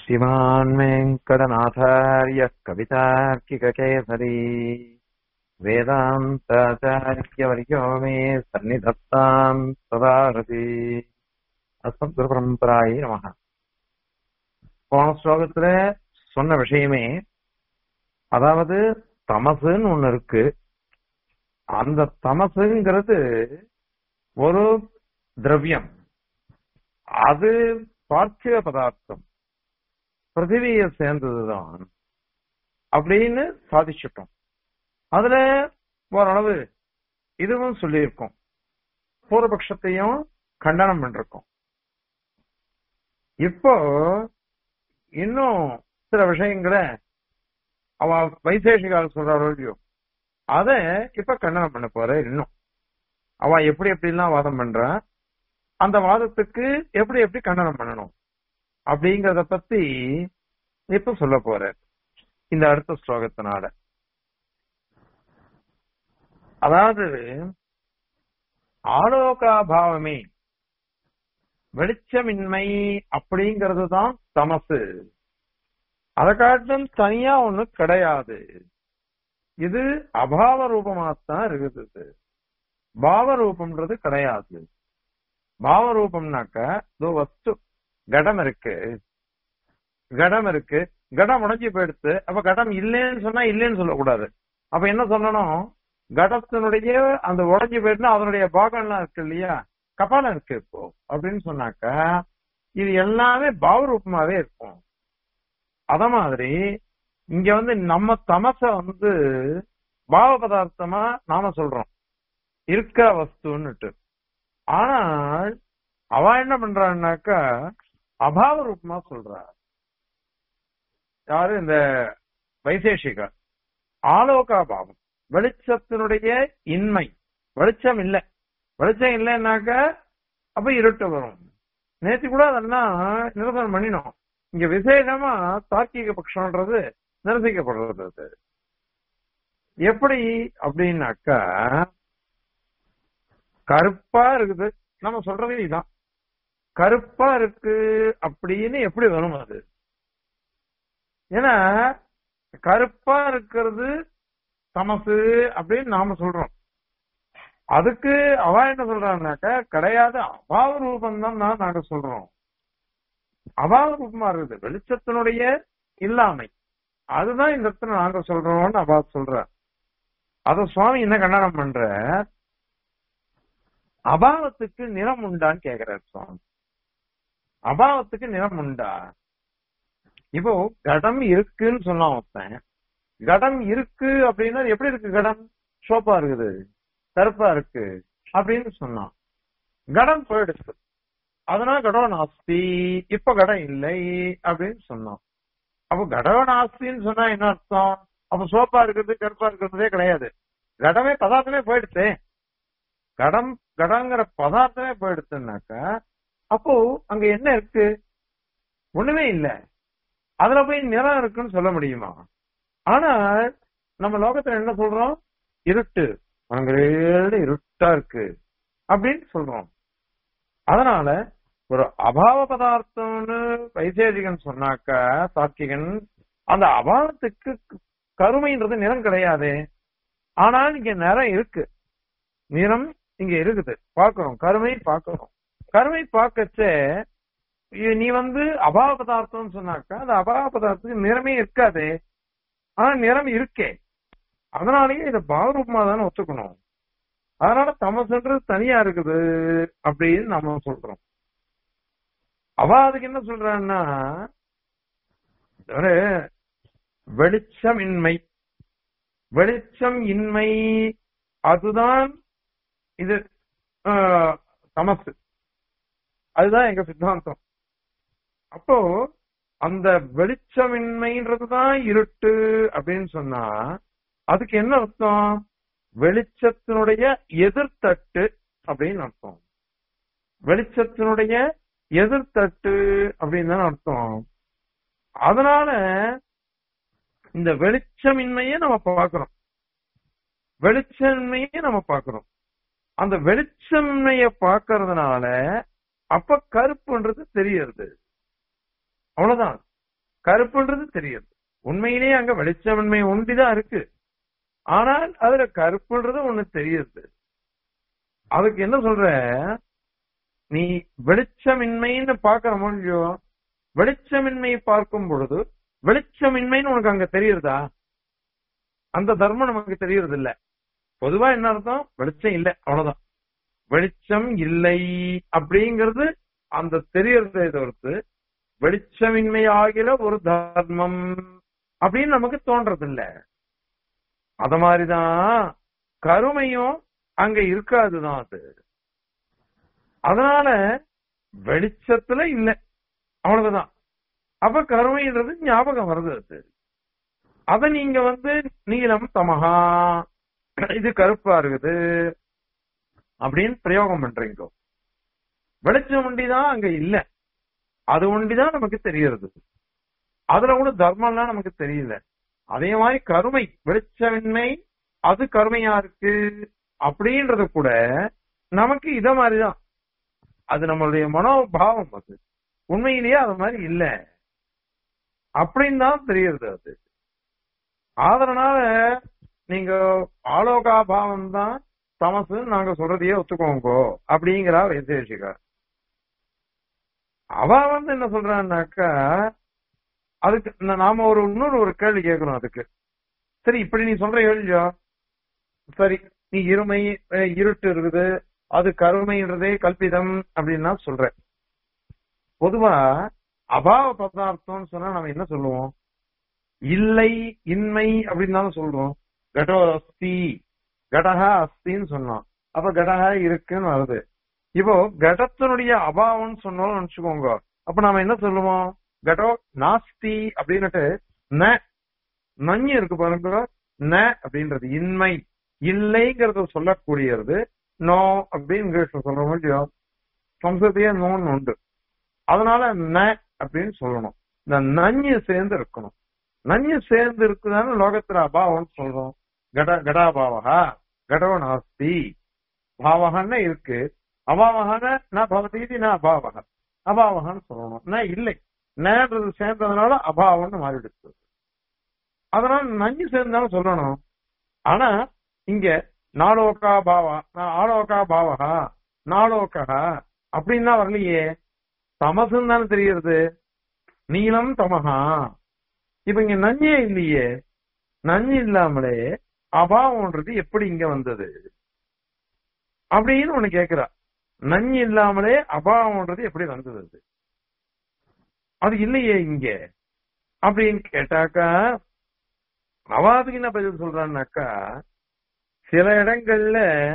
श्रीमान् वेङ्कटनाथार्यः कवितार्किककेसरी वेदान्ताचार्यवर्यो मे सन्निधत्ताम् सदाहृति அஸ்மத்குருபரம்பராயி நமக போன ஸ்லோகத்துல சொன்ன விஷயமே அதாவது தமசுன்னு ஒண்ணு இருக்கு அந்த தமசுங்கிறது ஒரு திரவியம் அது பார்த்திவ பதார்த்தம் பிருத்திவியை சேர்ந்ததுதான் அப்படின்னு சாதிச்சிட்டோம் அதுல ஓரளவு இதுவும் சொல்லியிருக்கோம் பூர்வபக்ஷத்தையும் கண்டனம் பண்ணிருக்கோம் இப்போ இன்னும் சில விஷயங்களை அவ வைசேஷிகால் சொல்றாரோ இல்லையோ அத இப்ப கண்டனம் பண்ண போற இன்னும் அவ எப்படி எப்படிலாம் வாதம் பண்றா அந்த வாதத்துக்கு எப்படி எப்படி கண்டனம் பண்ணணும் அப்படிங்கறத பத்தி இப்ப சொல்ல போற இந்த அடுத்த ஸ்லோகத்தினால அதாவது ஆலோகாபாவமே வெளிச்சமின்மை அப்படிங்கிறது தான் தமசு அதை காட்டும் தனியா ஒண்ணு கிடையாது இது அபாவ ரூபமாத்தான் இருக்குது பாவ ரூபம்ன்றது கிடையாது பாவ ரூபம்னாக்க இதோ வஸ்து கடம் இருக்கு கடம் இருக்கு கடம் உடஞ்சி போயிடுத்து அப்ப கடம் இல்லைன்னு சொன்னா இல்லைன்னு சொல்லக்கூடாது அப்ப என்ன சொல்லணும் கடத்தினுடைய அந்த உடஞ்சி போயிட்டுனா அதனுடைய பாகம்லாம் இருக்கு இல்லையா கபாலம் இருக்கு இப்போ அப்படின்னு சொன்னாக்க இது எல்லாமே பாவரூபமாவே இருக்கும் அத மாதிரி இங்க வந்து நம்ம தமச வந்து பாவ பதார்த்தமா நாம சொல்றோம் இருக்கிற வஸ்துன்னுட்டு ஆனால் அவ என்ன பண்றான்னாக்கா அபாவ ரூபமா சொல்றா யாரு இந்த வைசேஷிகா ஆலோகா பாவம் வெளிச்சத்தினுடைய இன்மை வெளிச்சம் இல்லை வெளிச்சம் இல்லைன்னாக்க அப்ப இருட்டு வரும் நேற்று கூட அதெல்லாம் நிரசனம் பண்ணினோம் இங்க விசேஷமா தார்க்கிக பட்சம்ன்றது நிரசிக்கப்படுறது அது எப்படி அப்படின்னாக்கா கருப்பா இருக்குது நம்ம சொல்றது இதுதான் கருப்பா இருக்கு அப்படின்னு எப்படி வரும் அது ஏன்னா கருப்பா இருக்கிறது தமசு அப்படின்னு நாம சொல்றோம் அதுக்கு அவ என்ன சொல்றாங்கனாக்கா கிடையாது அபாவ ரூபம் தான் நாங்க சொல்றோம் அபாவ ரூபமா இருக்குது வெளிச்சத்தினுடைய இல்லாமை அதுதான் இந்த இடத்துல நாங்க சொல்றோம்னு அவா சொல்ற அத சுவாமி என்ன கண்டனம் பண்ற அபாவத்துக்கு நிறம் உண்டான்னு கேக்குறாரு சுவாமி அபாவத்துக்கு நிறம் உண்டா இப்போ கடம் இருக்குன்னு சொன்னான் ஒருத்தன் கடம் இருக்கு அப்படின்னா எப்படி இருக்கு கடம் சோப்பா இருக்குது கருப்பா இருக்கு அப்படின்னு சொன்னான் கடம் போயிடுச்சு அதனால கடவுள் நாஸ்தி இப்ப கடம் இல்லை அப்படின்னு சொன்னான் அப்ப கடவுள் நாஸ்தின்னு சொன்னா என்ன அர்த்தம் அப்ப சோப்பா இருக்கிறது கருப்பா இருக்கிறதே கிடையாது கடமே பதார்த்தமே போயிடுச்சு கடம் கடங்கிற பதார்த்தமே போயிடுச்சுன்னாக்கா அப்போ அங்க என்ன இருக்கு ஒண்ணுமே இல்ல அதுல போய் நிறம் இருக்குன்னு சொல்ல முடியுமா ஆனா நம்ம லோகத்துல என்ன சொல்றோம் இருட்டு அங்கே இருட்டா இருக்கு அப்படின்னு சொல்றோம் அதனால ஒரு அபாவ பதார்த்தம்னு வைசேஷிகன் சொன்னாக்க சாத்கிகன் அந்த அபாவத்துக்கு கருமைன்றது நிறம் கிடையாது ஆனால் இங்க நிறம் இருக்கு நிறம் இங்க இருக்குது பாக்குறோம் கருமை பாக்குறோம் கருமை பார்க்கச்ச நீ வந்து அபாவ பதார்த்தம் சொன்னாக்கா அந்த அபாவ பதார்த்தத்துக்கு நிறமே இருக்காது ஆனா நிறம் இருக்கே அதனாலயே இத பாவரூபமா தானே ஒத்துக்கணும் அதனால தமசுன்றது தனியா இருக்குது அப்படின்னு நம்ம சொல்றோம் அவ அதுக்கு என்ன சொல்றான்னா வெளிச்சம் இன்மை வெளிச்சம் இன்மை அதுதான் இது தமசு அதுதான் எங்க சித்தாந்தம் அப்போ அந்த வெளிச்சமின்மைன்றதுதான் இருட்டு அப்படின்னு சொன்னா அதுக்கு என்ன அர்த்தம் வெளிச்சத்தினுடைய எதிர்த்தட்டு அப்படின்னு அர்த்தம் வெளிச்சத்தினுடைய எதிர்த்தட்டு அப்படின்னு தான் அர்த்தம் அதனால இந்த வெளிச்சமின்மையை நம்ம பார்க்கிறோம் வெளிச்சமின்மையை நம்ம பார்க்கிறோம் அந்த வெளிச்சமின்மைய பார்க்கறதுனால அப்ப கருப்புன்றது தெரியறது அவ்வளவுதான் கருப்புன்றது தெரியுது உண்மையிலேயே அங்க வெளிச்சமின்மை ஒன்றிதான் இருக்கு ஆனால் அதுல கருப்புன்றது ஒண்ணு தெரியுது அதுக்கு என்ன சொல்ற நீ வெளிச்சமின்மைன்னு பாக்குற முடியோ வெளிச்சமின்மை பார்க்கும் பொழுது வெளிச்சமின்மைன்னு உனக்கு அங்க தெரியுறதா அந்த தர்மம் நமக்கு தெரியறது இல்ல பொதுவா என்ன அர்த்தம் வெளிச்சம் இல்ல அவ்வளவுதான் வெளிச்சம் இல்லை அப்படிங்கிறது அந்த தெரியறதை தவிர்த்து வெளிச்சமின்மை ஆகிற ஒரு தர்மம் அப்படின்னு நமக்கு தோன்றது இல்ல அத மாதிரிதான் கருமையும் அங்க இருக்காதுதான் அது அதனால வெளிச்சத்துல இல்ல அவ்வளவுதான் அப்ப கருமைன்றது ஞாபகம் வருது அது அத நீங்க வந்து நீலம் தமகா இது கருப்பா இருக்குது அப்படின்னு பிரயோகம் பண்றீங்க வெளிச்சம் ஒண்டிதான் அங்க இல்ல அது ஒண்டிதான் நமக்கு தெரியறது அதுல கூட தர்மம்லாம் நமக்கு தெரியல அதே மாதிரி கருமை வெளிச்சமின்மை அது கருமையா இருக்கு அப்படின்றது கூட நமக்கு இத மாதிரிதான் அது நம்மளுடைய மனோபாவம் அது உண்மையிலேயே அது மாதிரி இல்ல அப்படின்னு தான் தெரியுது அது அதனால நீங்க ஆலோகா பாவம் தான் தமசு நாங்க சொல்றதையே ஒத்துக்கோங்கோ அப்படிங்கிறா வைத்தேஷிகா அவ வந்து என்ன சொல்றான்னாக்கா அதுக்கு ந- நாம ஒரு இன்னொரு ஒரு கேள்வி கேட்கிறோம் அதுக்கு சரி இப்படி நீ சொல்ற கேள்வியோ சரி நீ இருமை அஹ், இருட்டு இருக்குது அது கருமைன்றதே கல்பிதம் அப்படின்னா சொல்ற பொதுவா அபாவ பதார்த்தம்னு சொன்னா நம்ம என்ன சொல்லுவோம் இல்லை இன்மை அப்படின்னு தானே சொல்றோம் கடோ அஸ்தி கடகா அஸ்தின்னு சொன்னோம் அப்ப கடகா இருக்குன்னு வருது இப்போ கடத்தினுடைய அபாவம்னு சொன்னோம் நினைச்சுக்கோங்க அப்ப நாம என்ன சொல்லுவோம் கடோ நாஸ்தி அப்படின்னுட்டு ந நஞ்சு இருக்கு பாருங்க ந அப்படின்றது இன்மை இல்லைங்கிறத சொல்லக்கூடியது நோ அப்படின்னு இங்கிலீஷ்ல சொல்றோம் இல்லையோ சம்ஸ்கிருத்தியே நோன்னு உண்டு அதனால ந அப்படின்னு சொல்லணும் இந்த நஞ்சு சேர்ந்து இருக்கணும் நஞ்சு சேர்ந்து இருக்குதான்னு லோகத்துல அபாவம்னு சொல்றோம் கட கடாபாவகா கடோ நாஸ்தி பாவகன்னு இருக்கு அபாவகன ந பவதீதி ந அபாவக அபாவகன்னு சொல்லணும் ந இல்லை நேன்றது சேர்ந்ததுனால அபாவம்னு மாறிடுச்சு அதனால நஞ்சு சேர்ந்தாலும் சொல்லணும் ஆனா இங்க நாளோகா பாவா நா- ஆலோகா பாவகா நாளோகா அப்படின்னா வரலையே தமசுன்னு தானே தெரியுது நீலம் தமகா இப்ப இங்க நஞ்சே இல்லையே நஞ்சு இல்லாமலே அபாவம்ன்றது எப்படி இங்க வந்தது அப்படின்னு ஒண்ணு கேக்குறா நஞ்சு இல்லாமலே அபாவம்ன்றது எப்படி வந்தது அது? அது இல்லையே இங்க அப்படின்னு கேட்டாக்கா அவாதுக்கு என்ன பதில் சொல்றான்னாக்கா சில இடங்கள்ல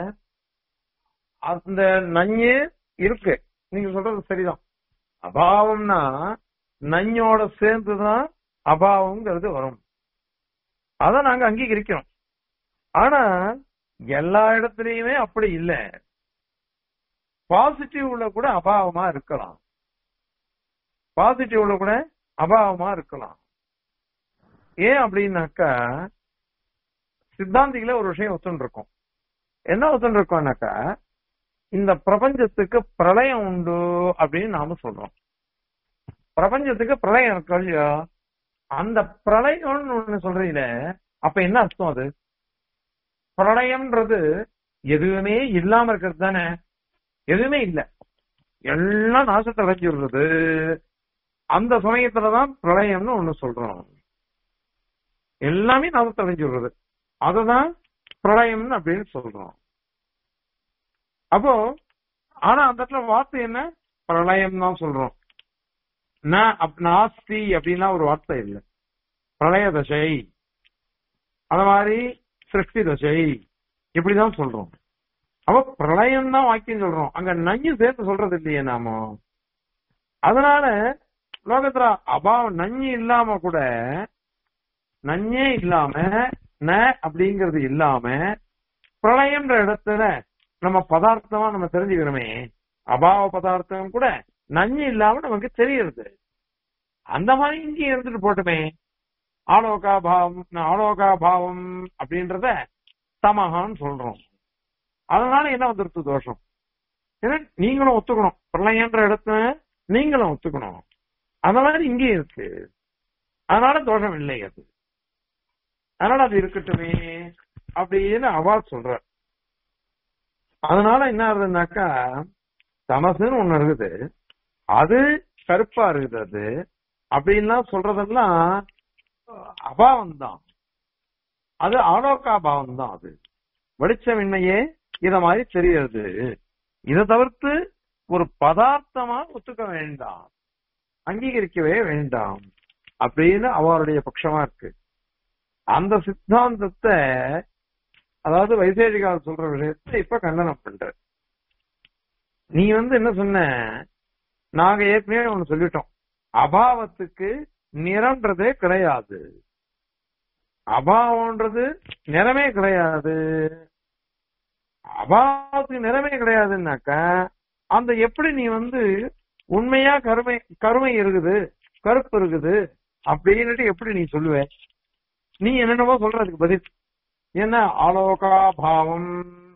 அந்த நஞ்சு இருக்கு நீங்க சொல்றது சரிதான் அபாவம்னா நஞ்சோட சேர்ந்துதான் அபாவம்ங்கிறது வரும் அத நாங்க அங்கீகரிக்கிறோம் ஆனா எல்லா இடத்துலயுமே அப்படி இல்ல பாசிட்டிவ்ல கூட அபாவமா இருக்கலாம் பாசிட்டிவ்ல கூட அபாவமா இருக்கலாம் ஏன் அப்படின்னாக்கா சித்தாந்திகள ஒரு விஷயம் ஒத்துன்னு இருக்கும் என்ன ஒத்துன்னு இருக்கோம்னாக்கா இந்த பிரபஞ்சத்துக்கு பிரளயம் உண்டு அப்படின்னு நாம சொல்றோம் பிரபஞ்சத்துக்கு பிரளயம் இருக்கு இல்லையா அந்த பிரளயம்னு ஒண்ணு சொல்றீங்கள அப்ப என்ன அர்த்தம் அது பிரளயம்ன்றது எதுவுமே இல்லாம இருக்கிறது தானே எதுவுமே இல்ல எல்லாம் நாசத்தை அடைஞ்சு விடுறது அந்த சமயத்துலதான் பிரளயம்னு ஒண்ணு சொல்றோம் எல்லாமே நாசத்தை அடைஞ்சு விடுறது அததான் பிரளயம்னு அப்படின்னு சொல்றோம் அப்போ ஆனா அந்த இடத்துல வார்த்தை என்ன பிரளயம் தான் சொல்றோம் ந அப்- நாஸ்தி அப்படின்னா ஒரு வார்த்தை இல்லை பிரளய தசை அந்த மாதிரி சிருஷ்டி தசை இப்படிதான் சொல்றோம் அப்ப பிரளயம் தான் வாக்கியம் சொல்றோம் அங்க நஞ்சு சேர்த்து சொல்றது இல்லையே நாம அதனால லோகத்துல அபாவம் நஞ்சு இல்லாம கூட நஞ்சே இல்லாம ந அப்படிங்கிறது இல்லாம பிரளயம்ன்ற இடத்துல நம்ம பதார்த்தமா நம்ம தெரிஞ்சுக்கிறோமே அபாவ பதார்த்தம் கூட நஞ்சு இல்லாம நமக்கு தெரியுது அந்த மாதிரி இங்கே இருந்துட்டு போட்டுமே ஆலோகா பாவம் ஆலோகா பாவம் அப்படின்றத தமகான்னு சொல்றோம் அதனால என்ன வந்துருச்சு தோஷம் ஏன்னா நீங்களும் ஒத்துக்கணும் பிரளயன்ற இடத்த நீங்களும் ஒத்துக்கணும் அந்த மாதிரி இங்கே இருக்கு அதனால தோஷம் இல்லை அது அதனால அது இருக்கட்டுமே அப்படின்னு அவா சொல்ற அதனால என்ன ஆகுதுன்னாக்கா தமசுன்னு ஒண்ணு இருக்குது அது கருப்பா இருக்குது அது அப்படின்லாம் சொல்றதெல்லாம் அபாவம் தான் அது ஆலோகாபாவம் தான் அது வெளிச்சமின்மையே இத மாதிரி தெரியுது இதை தவிர்த்து ஒரு பதார்த்தமா ஒத்துக்க வேண்டாம் அங்கீகரிக்கவே வேண்டாம் அப்படின்னு அவருடைய பட்சமா இருக்கு அந்த சித்தாந்தத்தை அதாவது வைசேஷிகால் சொல்ற விஷயத்தை இப்ப கண்டனம் பண்ற நீ வந்து என்ன சொன்ன நாங்க ஏற்கனவே ஒண்ணு சொல்லிட்டோம் அபாவத்துக்கு நிறம்ன்றதே கிடையாது அபாவம்ன்றது நிறமே கிடையாது அபாவத்துக்கு நிறமே கிடையாதுன்னாக்கா அந்த எப்படி நீ வந்து உண்மையா கருமை கருமை இருக்குது கருப்பு இருக்குது அப்படின்னுட்டு எப்படி நீ சொல்லுவ நீ என்னென்னவோ சொல்றதுக்கு பதில் என்ன ஆலோகா பாவம்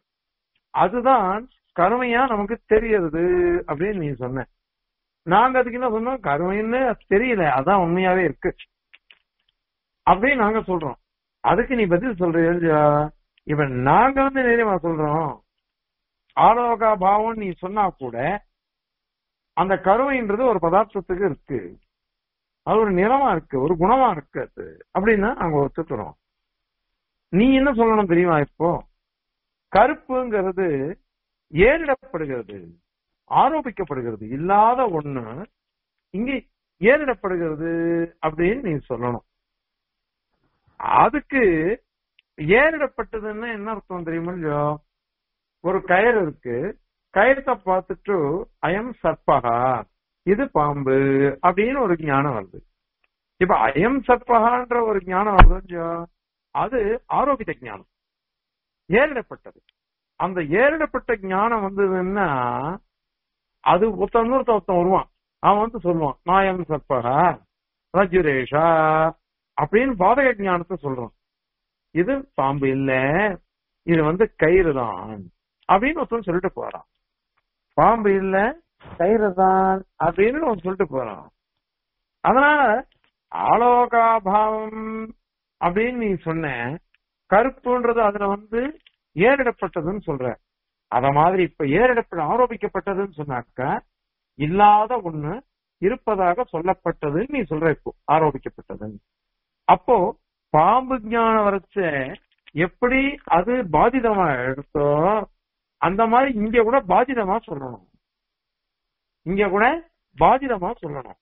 அதுதான் கருமையா நமக்கு தெரியறது அப்படின்னு நீ சொன்ன நாங்க அதுக்கு என்ன சொன்னோம் கருமைன்னு தெரியல அதான் உண்மையாவே இருக்கு அப்படின்னு நாங்க சொல்றோம் அதுக்கு நீ பதில் சொல்றியா இப்ப நாங்க வந்து நிறையமா சொல்றோம் ஆலோகா பாவம் நீ சொன்னா கூட அந்த கருமைன்றது ஒரு பதார்த்தத்துக்கு இருக்கு அது ஒரு நிறமா இருக்கு ஒரு குணமா இருக்கு அது அப்படின்னா நாங்க ஒத்துக்கிறோம் நீ என்ன சொல்லணும் தெரியுமா இப்போ கருப்புங்கிறது ஏறிடப்படுகிறது ஆரோபிக்கப்படுகிறது இல்லாத ஒண்ணு இங்க ஏறிடப்படுகிறது அப்படின்னு நீ சொல்லணும் அதுக்கு ஏறிடப்பட்டதுன்னா என்ன அர்த்தம் தெரியுமா இல்லையோ ஒரு கயிறு இருக்கு கயிறத்தை பார்த்துட்டு அயம் சர்பகா இது பாம்பு அப்படின்னு ஒரு ஞானம் வருது இப்ப அயம் சர்பகான்ற ஒரு ஞானம் வருது இல்லையோ அது ஆரோக்கிய ஞானம் ஏறிடப்பட்டது அந்த ஏறிடப்பட்ட ஞானம் வந்ததுன்னா அது ஒருத்தன் ஒருத்தன் வருவான் அவன் வந்து சொல்லுவான் நாயம் சர்பகா ரஜுரேஷா அப்படின்னு பாதக ஞானத்தை சொல்றான் இது பாம்பு இல்ல இது வந்து கயிறு தான் அப்படின்னு ஒருத்தன் சொல்லிட்டு போறான் பாம்பு இல்ல கயிறு தான் அப்படின்னு ஒருத்தன் சொல்லிட்டு போறான் அதனால ஆலோகாபாவம் அப்படின்னு நீ சொன்ன கருப்புன்றது அதுல வந்து ஏறிடப்பட்டதுன்னு சொல்ற அத மாதிரி இப்ப ஏறிடப்பட ஆரோபிக்கப்பட்டதுன்னு சொன்னாக்க இல்லாத ஒண்ணு இருப்பதாக சொல்லப்பட்டதுன்னு நீ சொல்ற இப்போ ஆரோபிக்கப்பட்டதுன்னு அப்போ பாம்பு ஞானம் வரைச்ச எப்படி அது பாதிதமா எடுத்தோ அந்த மாதிரி இங்க கூட பாதிதமா சொல்லணும் இங்க கூட பாதிதமா சொல்லணும்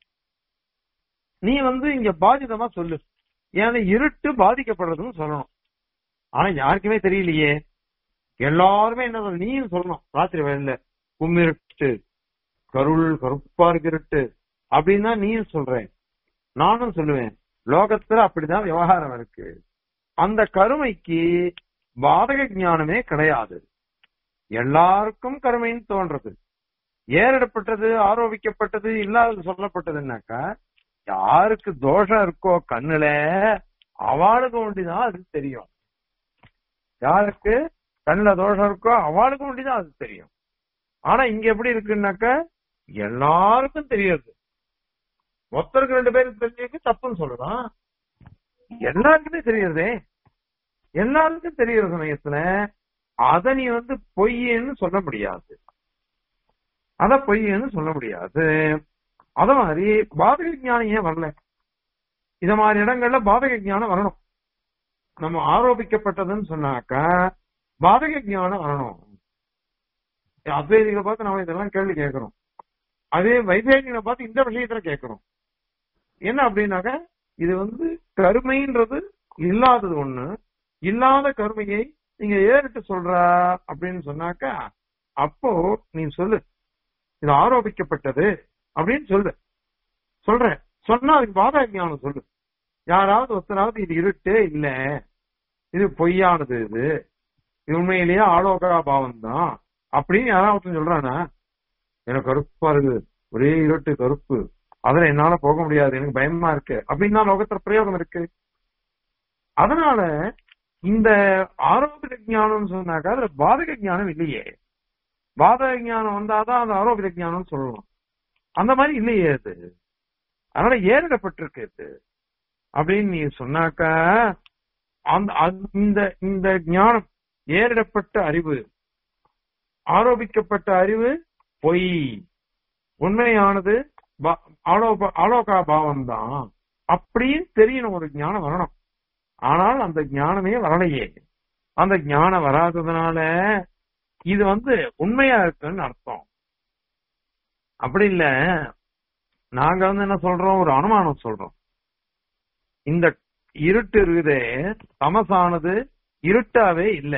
நீ வந்து இங்க பாதிதமா சொல்லு ஏன்னா இருட்டு பாதிக்கப்படுறதுன்னு சொல்லணும் ஆனா யாருக்குமே தெரியலையே எல்லாருமே என்ன சொல்ற நீ சொல்லணும் ராத்திரி வேலையில கும்மிருட்டு கருள் கருப்பா இருக்கு இருட்டு அப்படின்னு தான் நீ சொல்றேன் நானும் சொல்லுவேன் லோகத்துல அப்படிதான் விவகாரம் இருக்கு அந்த கருமைக்கு பாதக ஞானமே கிடையாது எல்லாருக்கும் கருமைன்னு தோன்றது ஏறிடப்பட்டது ஆரோபிக்கப்பட்டது இல்லாதது சொல்லப்பட்டதுன்னாக்கா யாருக்கு தோஷம் இருக்கோ கண்ணுல அவளுக்கு ஒண்டிதான் அது தெரியும் யாருக்கு கண்ணுல தோஷம் இருக்கோ அவளுக்கு ஒண்டிதான் அது தெரியும் ஆனா இங்க எப்படி இருக்குன்னாக்கா எல்லாருக்கும் தெரியாது ஒருத்தருக்கு ரெண்டு பேருக்கு தெரிஞ்சதுக்கு தப்புன்னு சொல்லலாம் எல்லாருக்குமே தெரியுறதே எல்லாருக்கும் தெரியுற சமயத்துல அத நீ வந்து பொய்ன்னு சொல்ல முடியாது அத பொய்ன்னு சொல்ல முடியாது அத மாதிரி பாதக ஞானம் ஏன் வரல இத மாதிரி இடங்கள்ல பாதக ஞானம் வரணும் நம்ம ஆரோபிக்கப்பட்டதுன்னு சொன்னாக்கா பாதக ஞானம் வரணும் அத்வைதிகளை பார்த்து நம்ம இதெல்லாம் கேள்வி கேட்கிறோம் அதே வைதேகிகளை பார்த்து இந்த விஷயத்துல கேட்கிறோம் என்ன அப்படின்னாக்க இது வந்து கருமைன்றது இல்லாதது ஒண்ணு இல்லாத கருமையை நீங்க ஏறிட்டு சொல்றா அப்படின்னு சொன்னாக்கா அப்போ நீ சொல்லு இது ஆரோபிக்கப்பட்டது அப்படின்னு சொல்லு சொல்றேன் சொன்னா அதுக்கு பாதக ஞானம் சொல்லு யாராவது ஒருத்தராவது இது இருட்டே இல்ல இது பொய்யானது இது இது உண்மையிலேயே ஆலோகா பாவம் தான் அப்படின்னு யாராவது ஒருத்தன் சொல்றானா எனக்கு கருப்பா இருக்குது ஒரே இருட்டு கருப்பு அதுல என்னால போக முடியாது எனக்கு பயமா இருக்கு அப்படின்னு தான் லோகத்துல பிரயோகம் இருக்கு அதனால இந்த ஆரோபித ஞானம் சொன்னாக்கா அதுல பாதக ஞானம் இல்லையே பாதக ஞானம் வந்தாதான் அந்த ஆரோபித ஞானம் சொல்லலாம் அந்த மாதிரி இல்லையே அது அதனால ஏறிடப்பட்டிருக்கு இது அப்படின்னு நீ சொன்னாக்க அந்த அந்த- இந்த இந்த ஞானம் ஏறிடப்பட்ட அறிவு ஆரோபிக்கப்பட்ட அறிவு பொய் உண்மையானது பா- ஆலோப- ஆலோகா பாவம் தான் அப்படின்னு தெரியணும் ஒரு ஞானம் வரணும் ஆனால் அந்த ஞானமே வரலையே அந்த ஞானம் வராததுனால இது வந்து உண்மையா இருக்குன்னு அர்த்தம் அப்படி இல்ல நாங்க வந்து என்ன சொல்றோம் ஒரு அனுமானம் சொல்றோம் இந்த இருட்டு இருக்குதே தமசானது இருட்டாவே இல்ல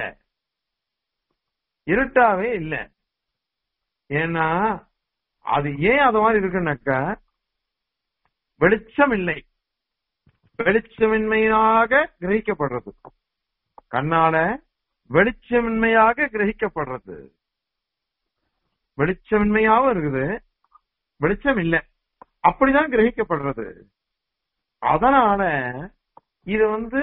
இருட்டாவே இல்ல ஏன்னா அது ஏன் அது மாதிரி இருக்குன்னாக்க வெளிச்சம் இல்லை வெளிச்சமின்மையாக கிரகிக்கப்படுறது கண்ணால வெளிச்சமின்மையாக கிரகிக்கப்படுறது வெளிச்சமின்மையாவும் இருக்குது வெளிச்சம் இல்ல அப்படிதான் கிரகிக்கப்படுறது அதனால இது வந்து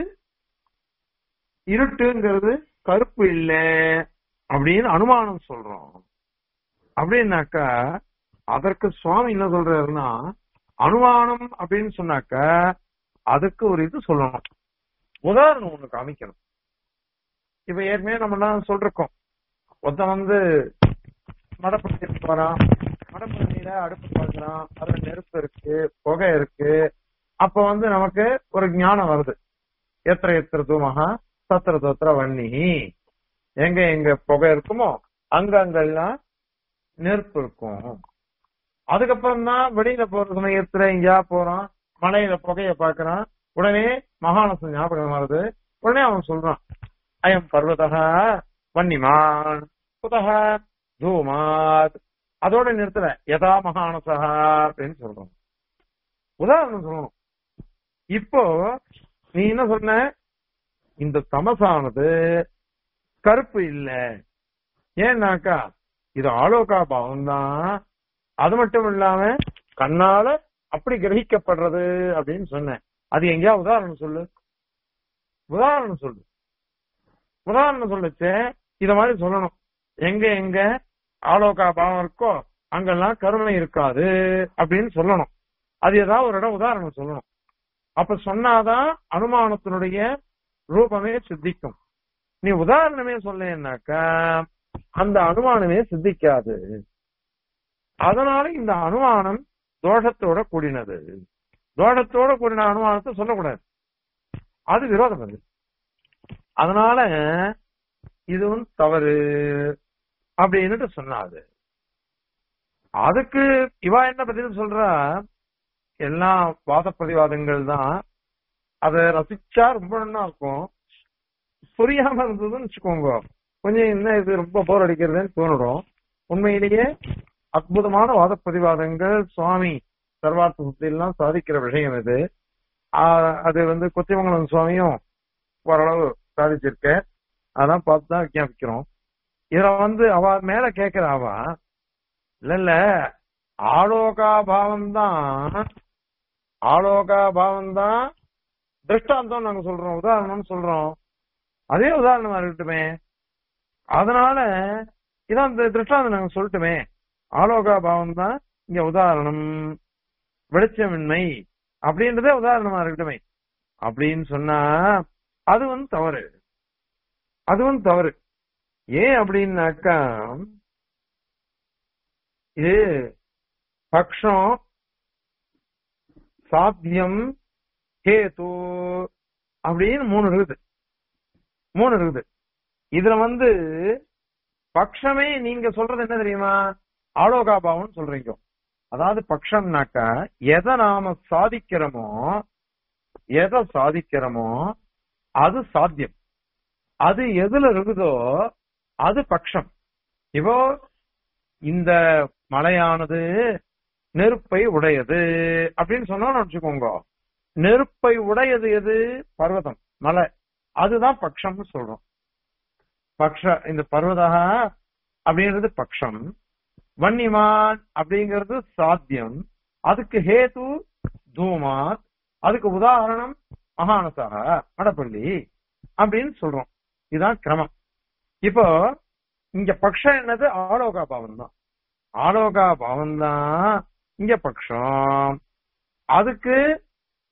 இருட்டுங்கிறது கருப்பு இல்ல அப்படின்னு அனுமானம் சொல்றோம் அப்படின்னாக்கா அதற்கு சுவாமி என்ன சொல்றாருன்னா அனுமானம் அப்படின்னு சொன்னாக்கா அதுக்கு ஒரு இது சொல்லணும் உதாரணம் ஒண்ணு காமிக்கணும் இப்ப ஏற்கனவே நம்ம எல்லாம் சொல்றோம் ஒருத்தன் வந்து மடப்பள்ளி போறான் மடப்பள்ளியில அடுப்பு பார்க்கறான் அதுல நெருப்பு இருக்கு புகை இருக்கு அப்ப வந்து நமக்கு ஒரு ஞானம் வருது எத்திர எத்திர தூமகா சத்திர தோத்திர வன்னி எங்க எங்க புகை இருக்குமோ அங்க அங்கெல்லாம் நெருப்பு இருக்கும் அதுக்கப்புறம் தான் வெளியில போற சமயத்துல எங்கேயா போறான் மலையில புகைய பாக்குறான் உடனே மகானசம் ஞாபகம் வருது உடனே அவன் சொல்றான் அயம் பர்வதக வன்னிமான் குதக தூமாத் அதோட நிறுத்தல யதா மகானசா அப்படின்னு சொல்றோம் உதாரணம் சொல்லணும் இப்போ நீ என்ன சொன்ன இந்த தமசானது கருப்பு இல்ல ஏன்னாக்கா இது ஆலோகா பாவம் தான் அது மட்டும் இல்லாம கண்ணால அப்படி கிரகிக்கப்படுறது அப்படின்னு சொன்னேன் அது எங்கேயா உதாரணம் சொல்லு உதாரணம் சொல்லு உதாரணம் சொல்லுச்சு இத மாதிரி சொல்லணும் எங்க எங்க ஆலோகா பாவம் இருக்கோ அங்கெல்லாம் கருணை இருக்காது அப்படின்னு சொல்லணும் அது ஏதாவது ஒரு இடம் உதாரணம் சொல்லணும் அப்ப சொன்னாதான் அனுமானத்தினுடைய ரூபமே சித்திக்கும் நீ உதாரணமே சொல்லேன்னாக்கா அந்த அனுமானமே சித்திக்காது அதனால இந்த அனுமானம் தோஷத்தோட கூடினது தோஷத்தோட கூடின அனுமானத்தை சொல்லக்கூடாது அது விரோதம் அது அதனால இதுவும் தவறு அப்படின்னுட்டு சொன்னாது அதுக்கு இவா என்ன பதில் சொல்றா எல்லாம் வாத பிரதிவாதங்கள் தான் அத ரசிச்சா ரொம்ப நல்லா இருக்கும் புரியாம இருந்ததுன்னு வச்சுக்கோங்க கொஞ்சம் என்ன இது ரொம்ப போர் அடிக்கிறதுன்னு தோணிடும் உண்மையிலேயே அற்புதமான வாத பிரதிவாதங்கள் சுவாமி சர்வார்த்த சுத்தி எல்லாம் சாதிக்கிற விஷயம் இது ஆஹ் அது வந்து கொத்திமங்கலம் சுவாமியும் ஓரளவு சாதிச்சிருக்க அதான் பார்த்து தான் விஞ்ஞாபிக்கிறோம் இதுல வந்து அவ மேல கேக்குற அவ இல்ல இல்ல ஆலோகா பாவம் தான் ஆலோகா பாவம் தான் திருஷ்டாந்தம் நாங்க சொல்றோம் உதாரணம் சொல்றோம் அதே உதாரணமா இருக்கட்டுமே அதனால இதான் இந்த திருஷ்டாந்தம் நாங்க சொல்லட்டுமே ஆலோகா பாவம் தான் இங்க உதாரணம் வெளிச்சமின்மை அப்படின்றதே உதாரணமா இருக்கட்டுமே அப்படின்னு சொன்னா அது வந்து தவறு அதுவும் தவறு ஏன் அப்படின்னாக்கா இது பக்ஷம் சாத்தியம் கேது அப்படின்னு மூணு இருக்குது மூணு இருக்குது இதுல வந்து பக்ஷமே நீங்க சொல்றது என்ன தெரியுமா ஆலோகாபாவம் சொல்றீங்க அதாவது பக்ஷம்னாக்கா எதை நாம சாதிக்கிறோமோ எதை சாதிக்கிறோமோ அது சாத்தியம் அது எதுல இருக்குதோ அது பக்ஷம் இப்போ இந்த மலையானது நெருப்பை உடையது அப்படின்னு சொன்னோம்னு வச்சுக்கோங்க நெருப்பை உடையது எது பர்வதம் மலை அதுதான் பக்ஷம்னு சொல்றோம் பக்ஷ இந்த பர்வதா அப்படின்றது பக்ஷம் வன்னிமான் அப்படிங்கிறது சாத்தியம் அதுக்கு ஹேது தூமாத் அதுக்கு உதாரணம் மகானசா மடப்பள்ளி அப்படின்னு சொல்றோம் இதுதான் கிரமம் இப்போ இங்க பக்ஷம் என்னது ஆலோகா பாவம் தான் ஆலோகா பாவம் தான் இங்க பக்ஷம் அதுக்கு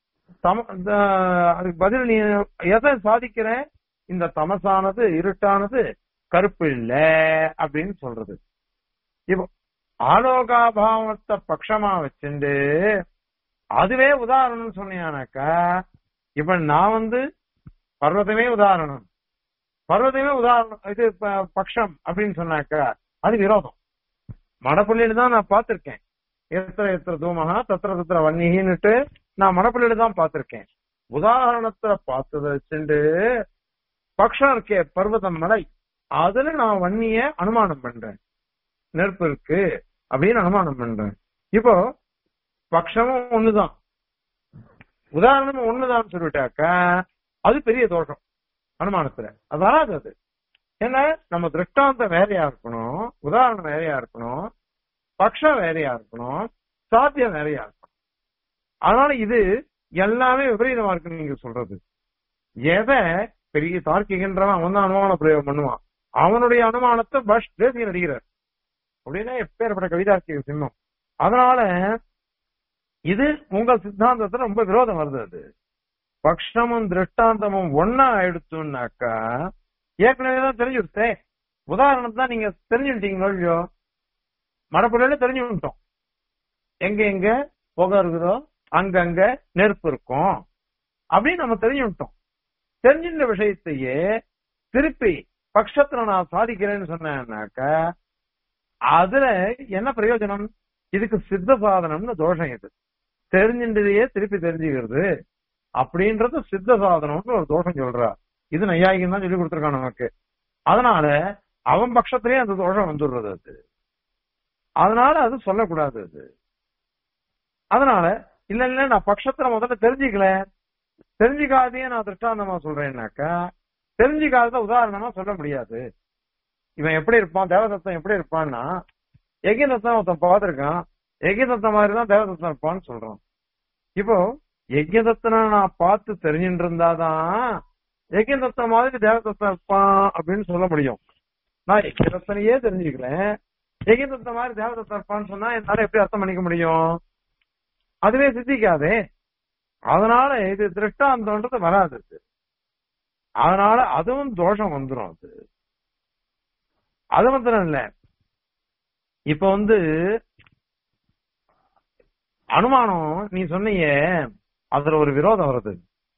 தம இந்த- அதுக்கு பதில் நீ எதை சாதிக்கிற இந்த தமசானது இருட்டானது கருப்பு இல்ல அப்படின்னு சொல்றது இப்போ ஆலோகாபாவத்தை பட்சமா வச்சுண்டு அதுவே உதாரணம் சொன்னியானாக்கா இப்ப நான் வந்து பர்வதமே உதாரணம் பர்வதமே உதாரணம் இது ப- பக்ஷம் அப்படின்னு சொன்னாக்கா அது விரோதம் மடப்பள்ளியில தான் நான் பார்த்திருக்கேன் எத்திர எத்திர தூமகா தத்திர தத்திர வன்னிகின்னுட்டு நான் மடப்பள்ளியில தான் பார்த்திருக்கேன் உதாரணத்துல பார்த்ததை வச்சுண்டு பக்ஷம் இருக்கே பர்வதம் மலை அதுல நான் வன்னிய அனுமானம் பண்றேன் நெருப்பு இருக்கு அப்படின்னு அனுமானம் பண்றேன் இப்போ பக்ஷமும் ஒண்ணுதான் உதாரணமும் ஒண்ணுதான் சொல்லிட்டாக்கா அது பெரிய தோஷம் அனுமானத்துல அது வராது அது ஏன்னா நம்ம திருஷ்டாந்தம் வேறையா இருக்கணும் உதாரணம் வேறையா இருக்கணும் பக்ஷம் வேறையா இருக்கணும் சாத்தியம் வேறையா இருக்கணும் அதனால இது எல்லாமே விபரீதமா இருக்குன்னு நீங்க சொல்றது எதை பெரிய தார்க்கிகன்றவன் அவன் தான் அனுமான பிரயோகம் பண்ணுவான் அவனுடைய அனுமானத்தை பஷ் தேசிய நடிகிறார் அப்படின்னா எப்பேற்பட்ட கவிதார்க்கிக சிம்மம் அதனால இது உங்க சித்தாந்தத்துல ரொம்ப விரோதம் வருது அது பக்ஷமும் திருஷ்டாந்தமும் ஒன்னா எடுத்தோம்னாக்கா ஏற்கனவே தான் தெரிஞ்சுடுத்தே உதாரணத்தை தான் நீங்க தெரிஞ்சுட்டீங்களோ இல்லையோ மடப்பள்ளியில தெரிஞ்சுட்டோம் எங்க எங்க புகை இருக்குதோ அங்கங்க நெருப்பு இருக்கும் அப்படின்னு நம்ம தெரிஞ்சுட்டோம் தெரிஞ்சின்ற விஷயத்தையே திருப்பி பட்சத்துல நான் சாதிக்கிறேன்னு சொன்னேன்னாக்கா அதுல என்ன பிரயோஜனம் இதுக்கு சித்த சாதனம்னு தோஷம் இது தெரிஞ்சின்றதையே திருப்பி தெரிஞ்சுக்கிறது அப்படின்றது சித்த சாதனம்னு ஒரு தோஷம் சொல்றா இது நையாயிகம் தான் சொல்லி கொடுத்துருக்கான் நமக்கு அதனால அவன் பட்சத்திலேயே அந்த தோஷம் வந்துடுறது அது அதனால அது சொல்லக்கூடாது அது அதனால இல்ல இல்ல நான் பட்சத்துல முதல்ல தெரிஞ்சுக்கல தெரிஞ்சுக்காதே நான் திருஷ்டாந்தமா சொல்றேன்னாக்கா தெரிஞ்சுக்காத உதாரணமா சொல்ல முடியாது இவன் எப்படி இருப்பான் தேவதத்தன் எப்படி இருப்பான்னா எகிதத்தன் ஒருத்தன் பார்த்திருக்கான் எகிதத்தன் மாதிரி தான் தேவதத்தன் இருப்பான்னு சொல்றான் இப்போ எகிதத்தனை நான் பார்த்து தெரிஞ்சுட்டு இருந்தாதான் எகிதத்தன் மாதிரி தேவதத்தன் இருப்பான் அப்படின்னு சொல்ல முடியும் நான் எகிதத்தனையே தெரிஞ்சுக்கிறேன் எகிதத்தன் மாதிரி தேவதத்தன் இருப்பான்னு சொன்னா என்னால எப்படி அர்த்தம் பண்ணிக்க முடியும் அதுவே சித்திக்காதே அதனால இது திருஷ்டாந்தம்ன்றது வராது இது. அதனால அதுவும் தோஷம் வந்துரும் அது அது மாத்திரம் இல்ல இப்ப வந்து அனுமானம் நீ சொன்னீங்க அதுல ஒரு விரோதம் வருது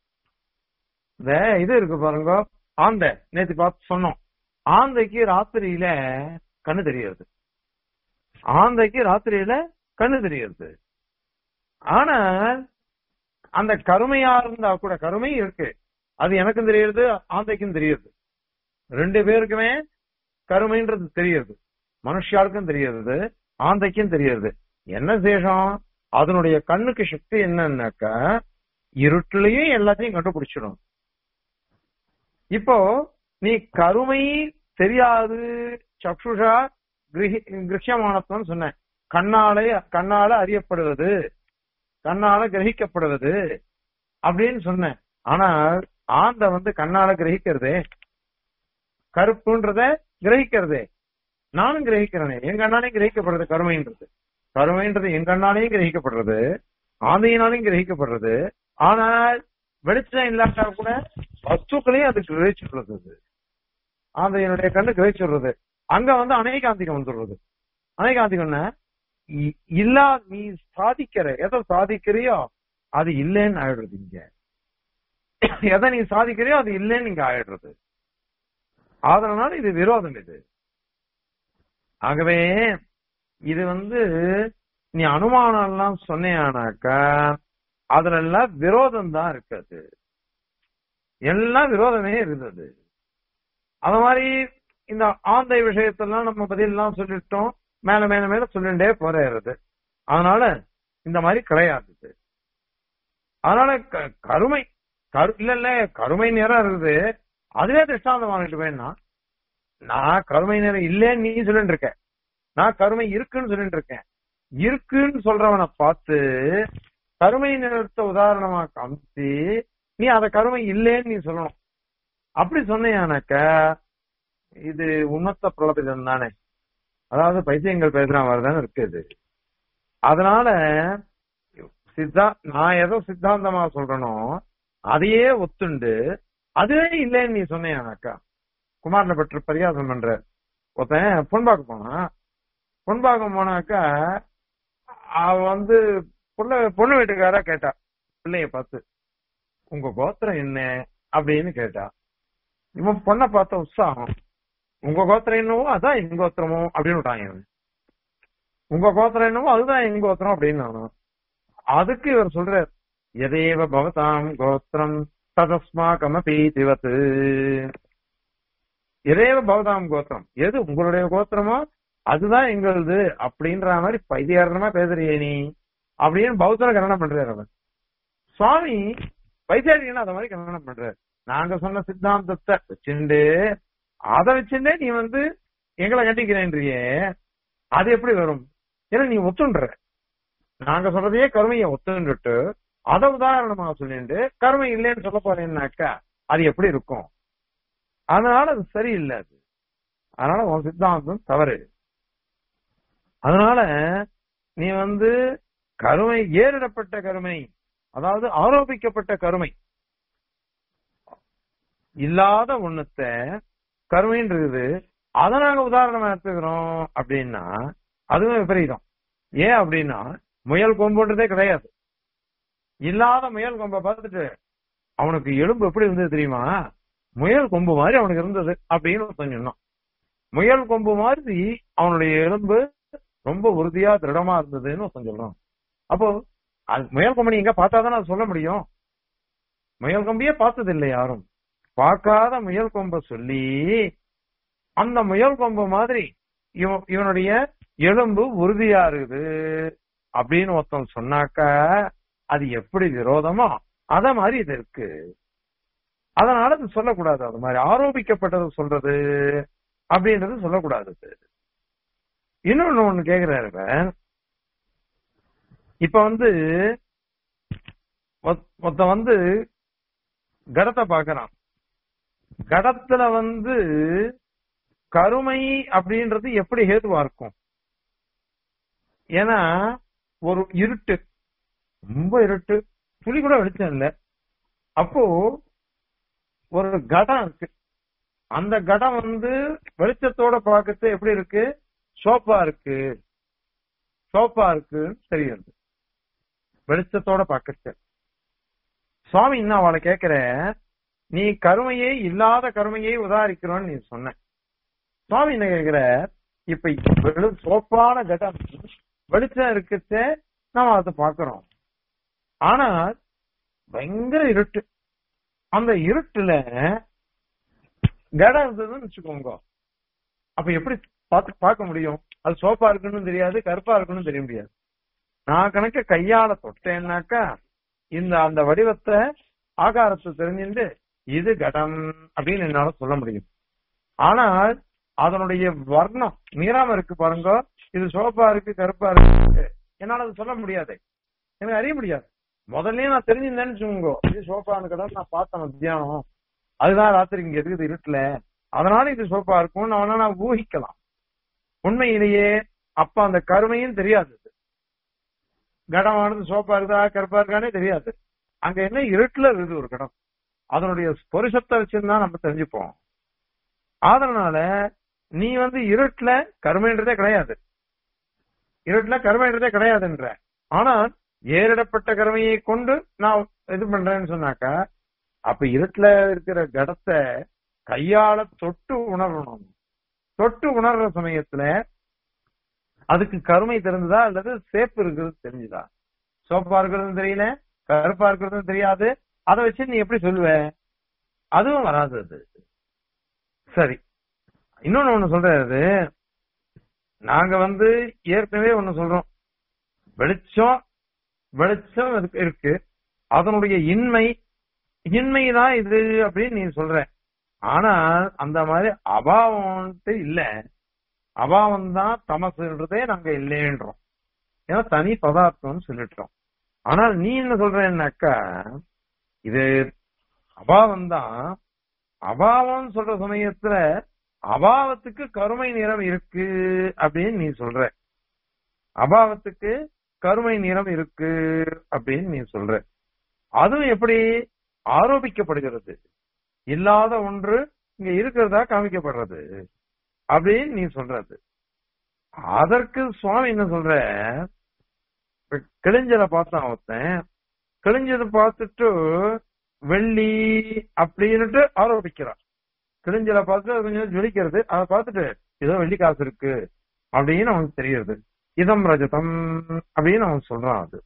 இந்த இது இருக்கு பாருங்க ஆந்தை நேத்து பார்த்து சொன்னோம் ஆந்தைக்கு ராத்திரியில கண்ணு தெரியாது ஆந்தைக்கு ராத்திரியில கண்ணு தெரியாது ஆனா அந்த கருமையா இருந்தா கூட கருமை இருக்கு அது எனக்கும் தெரியுது ஆந்தைக்கும் தெரியுது ரெண்டு பேருக்குமே கருமைன்றது தெரியுது மனுஷாளுக்கும் தெரியுது ஆந்தைக்கும் தெரியுது என்ன சேஷம் அதனுடைய கண்ணுக்கு சக்தி என்னன்னாக்கா இருட்டுலயும் எல்லாத்தையும் கண்டுபிடிச்சிடும் இப்போ நீ கருமை தெரியாது சக்ஷுஷா கிரகி கிரகியமானத்துவம் சொன்ன கண்ணாலே கண்ணால அறியப்படுவது கண்ணால கிரகிக்கப்படுவது அப்படின்னு சொன்னேன் ஆனா ஆந்த வந்து கண்ணால கிரகிக்கிறதே கருப்புன்றத கிரகிக்கிறதே நானும் கிரகிக்கிறேனே என் கண்ணாலையும் கிரகிக்கப்படுறது கருமைன்றது கருமைன்றது என் கண்ணாலையும் கிரகிக்கப்படுறது ஆந்தையினாலையும் கிரகிக்கப்படுறது ஆனால் வெளிச்சம் இல்லாட்டா கூட வஸ்துக்களையும் அது கிரகிச்சுடுறது அது ஆந்தையினுடைய கண்ணு கிரகிச்சுடுறது அங்க வந்து அநேகாந்திகம் வந்துடுறது அநேகாந்திகம்னா இ- இல்லா நீ சாதிக்கிற எதை சாதிக்கிறியோ அது இல்லைன்னு ஆயிடுறது இங்க எதை நீ சாதிக்கிறியோ அது இல்லைன்னு இங்க ஆயிடுறது அதனால இது விரோதம் இது ஆகவே இது வந்து நீ அனுமானம் எல்லாம் சொன்னேனாக்கா அதுல எல்லாம் விரோதம் தான் இருக்காது எல்லாம் விரோதமே இருந்தது அது மாதிரி இந்த ஆந்தை விஷயத்தெல்லாம் நம்ம பதிலெல்லாம் சொல்லிட்டோம் மேல மேல மேல சொல்லிட்டே போறது அதனால இந்த மாதிரி கிடையாது இது. அதனால க- கருமை கரு இல்ல இல்ல கருமை நிறம் இருக்குது அதுவே திருஷ்டாந்தம் வாங்கிட்டு வேணா நான் கருமை நிறம் இல்லைன்னு நீ சொல்லிட்டு இருக்க நான் கருமை இருக்குன்னு சொல்லிட்டு இருக்கேன் இருக்குன்னு சொல்றவனை பார்த்து கருமை நிறத்தை உதாரணமா காமிச்சு நீ அத கருமை இல்லைன்னு நீ சொல்லணும் அப்படி சொன்னியானாக்க இது உன்னத்த பிரலபிதம் தானே அதாவது பைத்தியங்கள் பேசுற மாதிரி தானே இருக்குது அதனால சித்தா நான் ஏதோ சித்தாந்தமா சொல்றேனோ அதையே ஒத்துண்டு அதுவே இல்லைன்னு நீ சொன்னேனாக்கா குமாரனை பற்றி பரியாசம் பண்ற ஒருத்தன் பொன்பாக்க போனான் பொன்பாக்கம் போனாக்கா அவ வந்து புள்ள பொண்ணு வீட்டுக்காரா கேட்டா பிள்ளைய பார்த்து உங்க கோத்திரம் என்ன அப்படின்னு கேட்டா இவன் பொண்ணை பார்த்த உற்சாகம் உங்க கோத்திரம் என்னவோ அதான் எங்க கோத்திரமோ அப்படின்னு விட்டாங்க இவன். உங்க கோத்திரம் என்னவோ அதுதான் எங்க கோத்திரம் அப்படின்னு நானும் அதுக்கு இவர் சொல்றார் எதேவ பவதாம் கோத்திரம் ததஸ்மாகமபி திவத்து எதேவ பவதாம் கோத்திரம் எது உங்களுடைய கோத்திரமோ அதுதான் எங்களுது அப்படின்ற மாதிரி பைத்தியாரணமா பேசுறியே நீ அப்படின்னு பௌத்தர கரணம் பண்றாரு அவர் சுவாமி வைத்தியாரியன் அத மாதிரி கரணம் பண்றாரு நாங்க சொன்ன சித்தாந்தத்தை வச்சுண்டு அதை வச்சுட்டே நீ வந்து எங்களை கட்டிக்கிறேன்றியே அது எப்படி வரும் ஏன்னா நீ ஒத்துன்ற நாங்க சொல்றதையே கருமையை ஒத்துண்டுட்டு அதை உதாரணமா சொல்லிட்டு கருமை இல்லைன்னு சொல்ல போறேன்னாக்கா அது எப்படி இருக்கும் அதனால அது சரியில்லை அது அதனால உன் சித்தாந்தம் தவறு அதனால நீ வந்து கருமை ஏறிடப்பட்ட கருமை அதாவது ஆரோபிக்கப்பட்ட கருமை இல்லாத ஒண்ணுத்த கருமைன்னு இருக்குது அதை நாங்க உதாரணமா எடுத்துக்கிறோம் அப்படின்னா அதுவும் விபரீதம் ஏன் அப்படின்னா முயல் கொம்புன்றதே கிடையாது இல்லாத முயல் கொம்பை பார்த்துட்டு அவனுக்கு எலும்பு எப்படி இருந்தது தெரியுமா முயல் கொம்பு மாதிரி அவனுக்கு இருந்தது அப்படின்னு ஒருத்தன் சொன்னான் முயல் கொம்பு மாதிரி அவனுடைய எலும்பு ரொம்ப உறுதியா திருடமா இருந்ததுன்னு ஒருத்தன் சொல்றான் அப்போ அது முயல் கொம்பு நீ எங்க பார்த்தாதானே அதை சொல்ல முடியும் முயல் கொம்பையே பார்த்தது இல்லை யாரும் பார்க்காத முயல் கொம்ப சொல்லி அந்த முயல் கொம்பு மாதிரி இவன் இவனுடைய எலும்பு உறுதியா இருக்குது அப்படின்னு ஒருத்தன் சொன்னாக்கா அது எப்படி விரோதமோ அத மாதிரி இது இருக்கு அதனால அது சொல்லக்கூடாது அது மாதிரி ஆரோபிக்கப்பட்டது சொல்றது அப்படின்றது சொல்லக்கூடாது அது. இன்னொன்னு ஒண்ணு கேக்குறாரு இவர். இப்ப வந்து ஒத்- ஒருத்தன் வந்து கடத்தை பாக்குறான் கடத்துல வந்து கருமை அப்படின்றது எப்படி ஹேதுவா இருக்கும் ஏன்னா ஒரு இருட்டு ரொம்ப இருட்டு துளி கூட வெளிச்சம் இல்ல அப்போ ஒரு கடம் இருக்கு அந்த கடம் வந்து வெளிச்சத்தோட பார்க்கறது எப்படி இருக்கு சோப்பா இருக்கு சோப்பா இருக்குன்னு தெரியுது வெளிச்சத்தோட பார்க்கறது சுவாமி இன்னும் அவளை கேக்குற நீ கருமையே இல்லாத கருமையை உதாரிக்கிறோன்னு நீ சொன்ன சுவாமி என்ன கேக்குற இப்ப வெறும் சோப்பான கடம் வெளிச்சம் இருக்குச்சே நாம அதை பாக்குறோம் ஆனால் பயங்கர இருட்டு அந்த இருட்டுல கடம் இருந்ததுன்னு வச்சுக்கோங்க அப்ப எப்படி பார்த்து பார்க்க முடியும் அது சோப்பா இருக்குன்னு தெரியாது கருப்பா இருக்குன்னு தெரிய முடியாது நான் கணக்க கையால தொட்டேன்னாக்கா இந்த அந்த வடிவத்தை ஆகாரத்தை தெரிஞ்சுட்டு இது கடம் அப்படின்னு என்னால சொல்ல முடியும் ஆனால் அதனுடைய வர்ணம் நீராம இருக்கு பாருங்க இது சோப்பா இருக்கு கருப்பா இருக்கு என்னால அது சொல்ல முடியாது எனக்கு அறிய முடியாது முதல்லயே நான் தெரிஞ்சிருந்தேன்னு வச்சுக்கோங்க இது சோப்பான்னு கடை நான் பார்த்தேன் மத்தியானம் அதுதான் ராத்திரி இங்க இருக்குது இருட்டுல அதனால இது சோப்பா இருக்கும்னு அவனா நான் ஊகிக்கலாம் உண்மையிலேயே அப்ப அந்த கருமையும் தெரியாது கடமானது சோப்பா இருக்குதா கருப்பா இருக்கானே தெரியாது அங்க என்ன இருட்டுல இருக்குது ஒரு கடம் அதனுடைய ஸ்பொரிசத்தை வச்சிருந்தா நம்ம தெரிஞ்சுப்போம் அதனால நீ வந்து இருட்டுல கருமைன்றதே கிடையாது இருட்டுல கருமைன்றதே கிடையாதுன்ற ஆனால் ஏறிடப்பட்ட கருமையை கொண்டு நான் இது பண்றேன்னு சொன்னாக்கா அப்ப இருட்டுல இருக்கிற கடத்தை கையால தொட்டு உணரணும் தொட்டு உணர்ற சமயத்துல அதுக்கு கருமை தெரிஞ்சதா அல்லது சேப்பு இருக்கிறது தெரிஞ்சுதா சோப்பா இருக்கிறது தெரியல கருப்பா இருக்கிறது தெரியாது அதை வச்சு நீ எப்படி சொல்லுவ அதுவும் வராது அது சரி இன்னொன்னு ஒண்ணு சொல்றாரு நாங்க வந்து ஏற்கனவே ஒண்ணு சொல்றோம் வெளிச்சம் வெளிச்சம் இருக்கு- இருக்கு அதனுடைய இன்மை இன்மைதான் இது அப்படின்னு நீ சொல்ற ஆனா அந்த மாதிரி அபாவம்ட்டு இல்ல அபாவம் தான் தமசுன்றதே நாங்க இல்லைன்றோம் ஏன்னா தனி பதார்த்தம்னு சொல்லிட்டோம் ஆனால் நீ என்ன சொல்றேன்னாக்கா இது அபாவம் தான் அபாவம் சொல்ற சமயத்துல அபாவத்துக்கு கருமை நிறம் இருக்கு அப்படின்னு நீ சொல்ற அபாவத்துக்கு கருமை நிறம் இருக்கு அப்படின்னு நீ சொல்ற அதுவும் எப்படி ஆரோபிக்கப்படுகிறது இல்லாத ஒன்று இங்க இருக்கிறதா காமிக்கப்படுறது அப்படின்னு நீ சொல்றது அதற்கு சுவாமி என்ன சொல்ற இப்ப கிழிஞ்சலை பார்த்தான் ஒருத்தன் கிழிஞ்சதை பார்த்துட்டு வெள்ளி அப்படின்னுட்டு ஆரோபிக்கிறான் கிழிஞ்சலை பார்த்து அது கொஞ்சம் ஜொலிக்கிறது அதை பார்த்துட்டு ஏதோ வெள்ளி காசு இருக்கு அப்படின்னு அவனுக்கு தெரியுது இதம் ரஜதம் அப்படின்னு அவன் சொல்றான் அது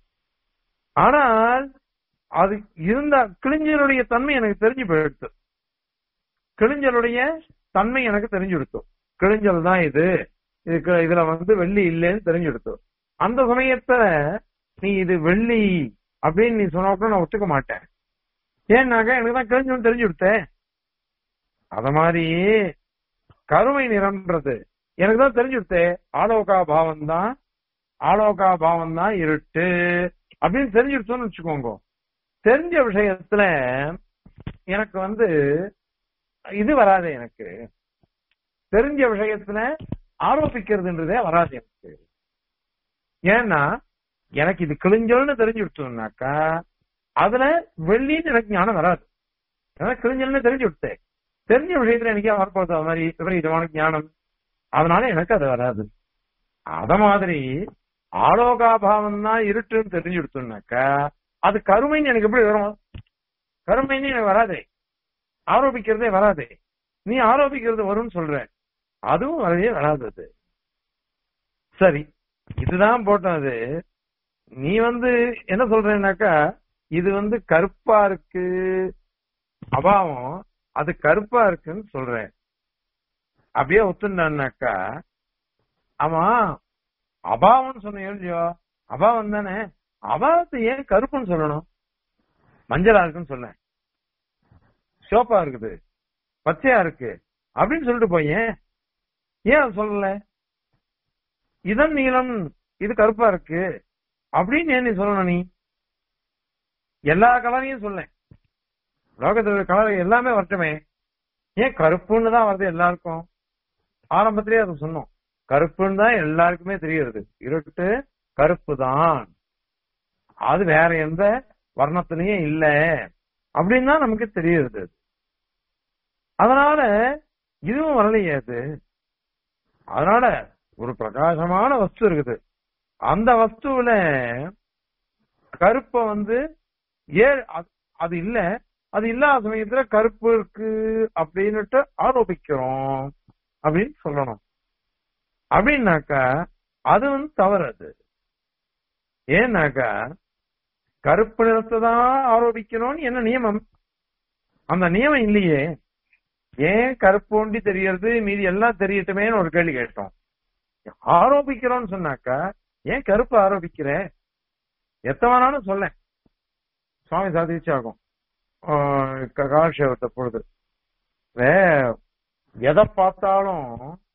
ஆனால் அது இருந்த கிழிஞ்சலுடைய தன்மை எனக்கு தெரிஞ்சு போயிடுத்து கிழிஞ்சலுடைய தன்மை எனக்கு தெரிஞ்சு கொடுத்தோம் கிழிஞ்சல் தான் இது இதுக்கு இதுல வந்து வெள்ளி இல்லைன்னு தெரிஞ்சு கொடுத்தோம் அந்த சமயத்துல நீ இது வெள்ளி அப்படின்னு நீ சொன்னா கூட நான் ஒத்துக்க மாட்டேன் ஏன்னாக்க எனக்கு தான் கிழிஞ்சல் தெரிஞ்சு கொடுத்தேன் அத மாதிரி கருமை நிறம்ன்றது எனக்கு தான் தெரிஞ்சு கொடுத்தேன் ஆலோகா பாவம் தான் ஆலோகா பாவம் தான் இருட்டு அப்படின்னு தெரிஞ்சுடுச்சோன்னு வச்சுக்கோங்க தெரிஞ்ச விஷயத்துல எனக்கு வந்து இது வராது எனக்கு தெரிஞ்ச விஷயத்துல ஆரோபிக்கிறதுன்றதே வராது எனக்கு ஏன்னா எனக்கு இது கிழிஞ்சல்னு தெரிஞ்சுடுச்சோம்னாக்கா அதுல வெள்ளின்னு எனக்கு ஞானம் வராது ஏன்னா கிழிஞ்சல்னு தெரிஞ்சு விட்டேன் தெரிஞ்ச விஷயத்துல எனக்கே வரப்போகுது அது மாதிரி விபரீதமான ஞானம் அதனால எனக்கு அது வராது அத மாதிரி ஆலோகாபாவம் தான் இருட்டுன்னு தெரிஞ்சு கொடுத்தோம்னாக்கா அது கருமைன்னு எனக்கு எப்படி வரும் கருமைன்னு எனக்கு வராதே ஆரோபிக்கிறதே வராதே நீ ஆரோபிக்கிறது வரும்னு சொல்ற அதுவும் வரவே வராது அது சரி இதுதான் போட்டது நீ வந்து என்ன சொல்றேன்னாக்கா இது வந்து கருப்பா இருக்கு அபாவம் அது கருப்பா இருக்குன்னு சொல்றேன் அப்படியே ஒத்துண்டான்னாக்கா ஆமா அபாவம்னு சொன்ன இல்லையோ அபாவம் தானே அபாவத்தை ஏன் கருப்புன்னு சொல்லணும் மஞ்சளா இருக்குன்னு சொன்னேன் சிவப்பா இருக்குது பச்சையா இருக்கு அப்படின்னு சொல்லிட்டு போய் ஏன் ஏன் அது சொல்லல இதன் நீளம் இது கருப்பா இருக்கு அப்படின்னு ஏன் நீ சொல்லணும் நீ எல்லா கலரையும் சொல்ல லோகத்துல கலர் எல்லாமே வரட்டுமே ஏன் கருப்புன்னு தான் வருது எல்லாருக்கும் ஆரம்பத்திலேயே அதை சொன்னோம் கருப்புன்னு தான் எல்லாருக்குமே தெரியுது இருட்டு கருப்பு தான் அது வேற எந்த வர்ணத்திலையும் இல்ல அப்படின்னு தான் நமக்கு தெரியுது அதனால இதுவும் வரலையே அது அதனால ஒரு பிரகாசமான வஸ்து இருக்குது அந்த வஸ்துவில கருப்ப வந்து ஏ அது இல்ல அது இல்லாத சமயத்துல கருப்பு இருக்கு அப்படின்னுட்டு ஆரோபிக்கிறோம் அப்படின்னு சொல்லணும் அப்படின்னாக்கா அது வந்து தவறு அது ஏன்னாக்கா கருப்பு நிறத்தை தான் ஆரோபிக்கணும்னு என்ன நியமம் அந்த நியமம் இல்லையே ஏன் கருப்பு ஒண்டி தெரியறது மீதி எல்லாம் தெரியட்டுமேன்னு ஒரு கேள்வி கேட்டோம் ஆரோபிக்கிறோம்னு சொன்னாக்கா ஏன் கருப்பு ஆரோபிக்கிற எத்தவனாலும் சொல்ல சுவாமி சாதிச்சாகும் காலக்ஷேபத்தை பொழுது எதை பார்த்தாலும்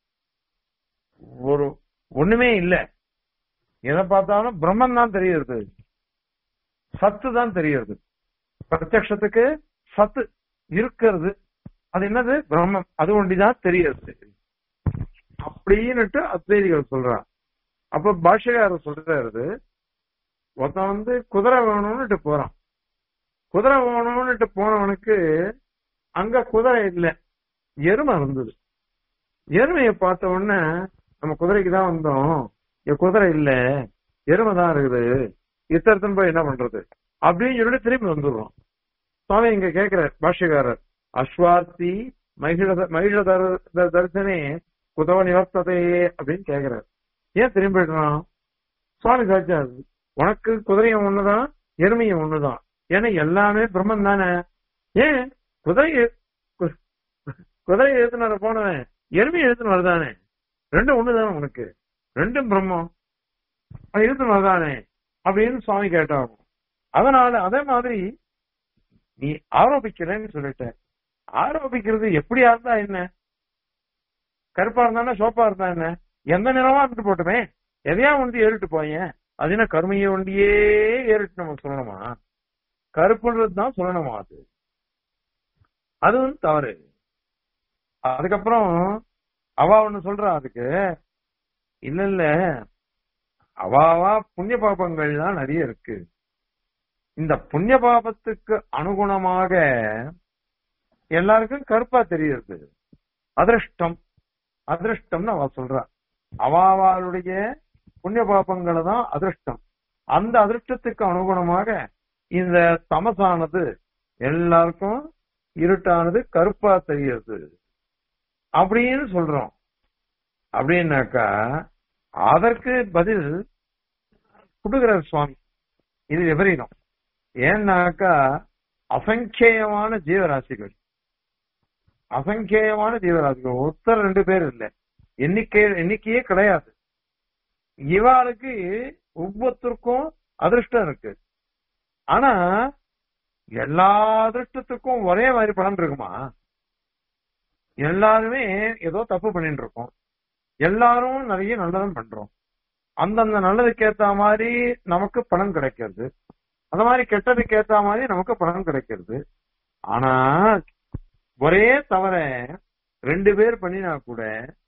ஒரு ஒண்ணுமே இல்ல எதை பார்த்தாலும் பிரம்மன் தான் தெரியுது சத்து தான் தெரியுது பிரத்யக்ஷத்துக்கு சத்து இருக்கிறது அது என்னது பிரம்மம் அது ஒண்டிதான் தெரியுது அப்படின்னுட்டு அத்வைதிகள் சொல்றான் அப்ப பாஷகாரர் சொல்றாரு ஒருத்தன் வந்து குதிரை வேணும்னுட்டு போறான் குதிரை வேணும்னுட்டு போனவனுக்கு அங்க குதிரை இல்ல எருமை இருந்தது எருமையை பார்த்த உடனே நம்ம குதிரைக்கு தான் வந்தோம் என் குதிரை இல்ல எருமை தான் இருக்குது இத்தரத்தன் போய் என்ன பண்றது அப்படின்னு சொல்லிட்டு திரும்பி வந்துடுறோம் சுவாமி இங்க கேக்குறார் பாஷ்யக்காரர் அஸ்வார்த்தி மகிழ மகிழ தரிசனே குதவ நிவர்த்ததே அப்படின்னு கேக்குறாரு ஏன் திரும்பிடுறான் சுவாமி சாச்சாரு உனக்கு குதிரையும் ஒண்ணுதான் எருமையும் ஒண்ணுதான் ஏன்னா எல்லாமே பிரம்மன் தானே ஏன் குதிரை குதிரை எழுத்துனார போனவன் எருமை எழுத்துன்னு வருதானே ரெண்டும் ஒண்ணுதானே உனக்கு ரெண்டும் பிரம்மம் அது எழுத்துன்னு வருதானே அப்படின்னு சுவாமி கேட்டாங்க அதனால அதே மாதிரி நீ ஆரோபிக்கிறேன்னு சொல்லிட்ட ஆரோபிக்கிறது எப்படியா இருந்தா என்ன கருப்பா இருந்தா சோப்பா இருந்தா என்ன எந்த நிறமா இருந்துட்டு போட்டுமே எதையா ஒண்டி ஏறிட்டு போயேன் அது என்ன கருமையை ஒண்டியே ஏறிட்டு நம்ம சொல்லணுமா கருப்புன்றது தான் சொல்லணுமா அது அது வந்து தவறு அதுக்கப்புறம் அவ ஒண்ணு சொல்றா அதுக்கு இல்ல இல்ல அவாவா புண்ணிய பாபங்கள் தான் நிறைய இருக்கு இந்த புண்ணிய பாபத்துக்கு அனுகுணமாக எல்லாருக்கும் கருப்பா தெரியுது அதிருஷ்டம் அதிருஷ்டம்னு அவ சொல்றா அவாவாளுடைய புண்ணிய பாபங்களை தான் அதிருஷ்டம் அந்த அதிருஷ்டத்துக்கு அனுகுணமாக இந்த தமசானது எல்லாருக்கும் இருட்டானது கருப்பா தெரியுது அப்படின்னு சொல்றோம் அப்படின்னாக்கா அதற்கு பதில் கொடுக்கிறார் சுவாமி இது விபரீதம் ஏன்னாக்கா அசங்கேயமான ஜீவராசிகள் அசங்கேயமான ஜீவராசிகள் ஒருத்தர் ரெண்டு பேர் இல்ல எண்ணிக்கை எண்ணிக்கையே கிடையாது இவாளுக்கு ஒவ்வொருத்தருக்கும் அதிர்ஷ்டம் இருக்கு ஆனா எல்லா அதிர்ஷ்டத்துக்கும் ஒரே மாதிரி பலன் இருக்குமா எல்லாருமே ஏதோ தப்பு பண்ணிட்டு இருக்கோம் எல்லாரும் நிறைய நல்லதும் பண்றோம் அந்தந்த நல்லதுக்கு ஏத்த மாதிரி நமக்கு பலன் கிடைக்கிறது அந்த மாதிரி கெட்டதுக்கு ஏத்த மாதிரி நமக்கு பலன் கிடைக்கிறது ஆனா ஒரே தவிர ரெண்டு பேர் பண்ணினா கூட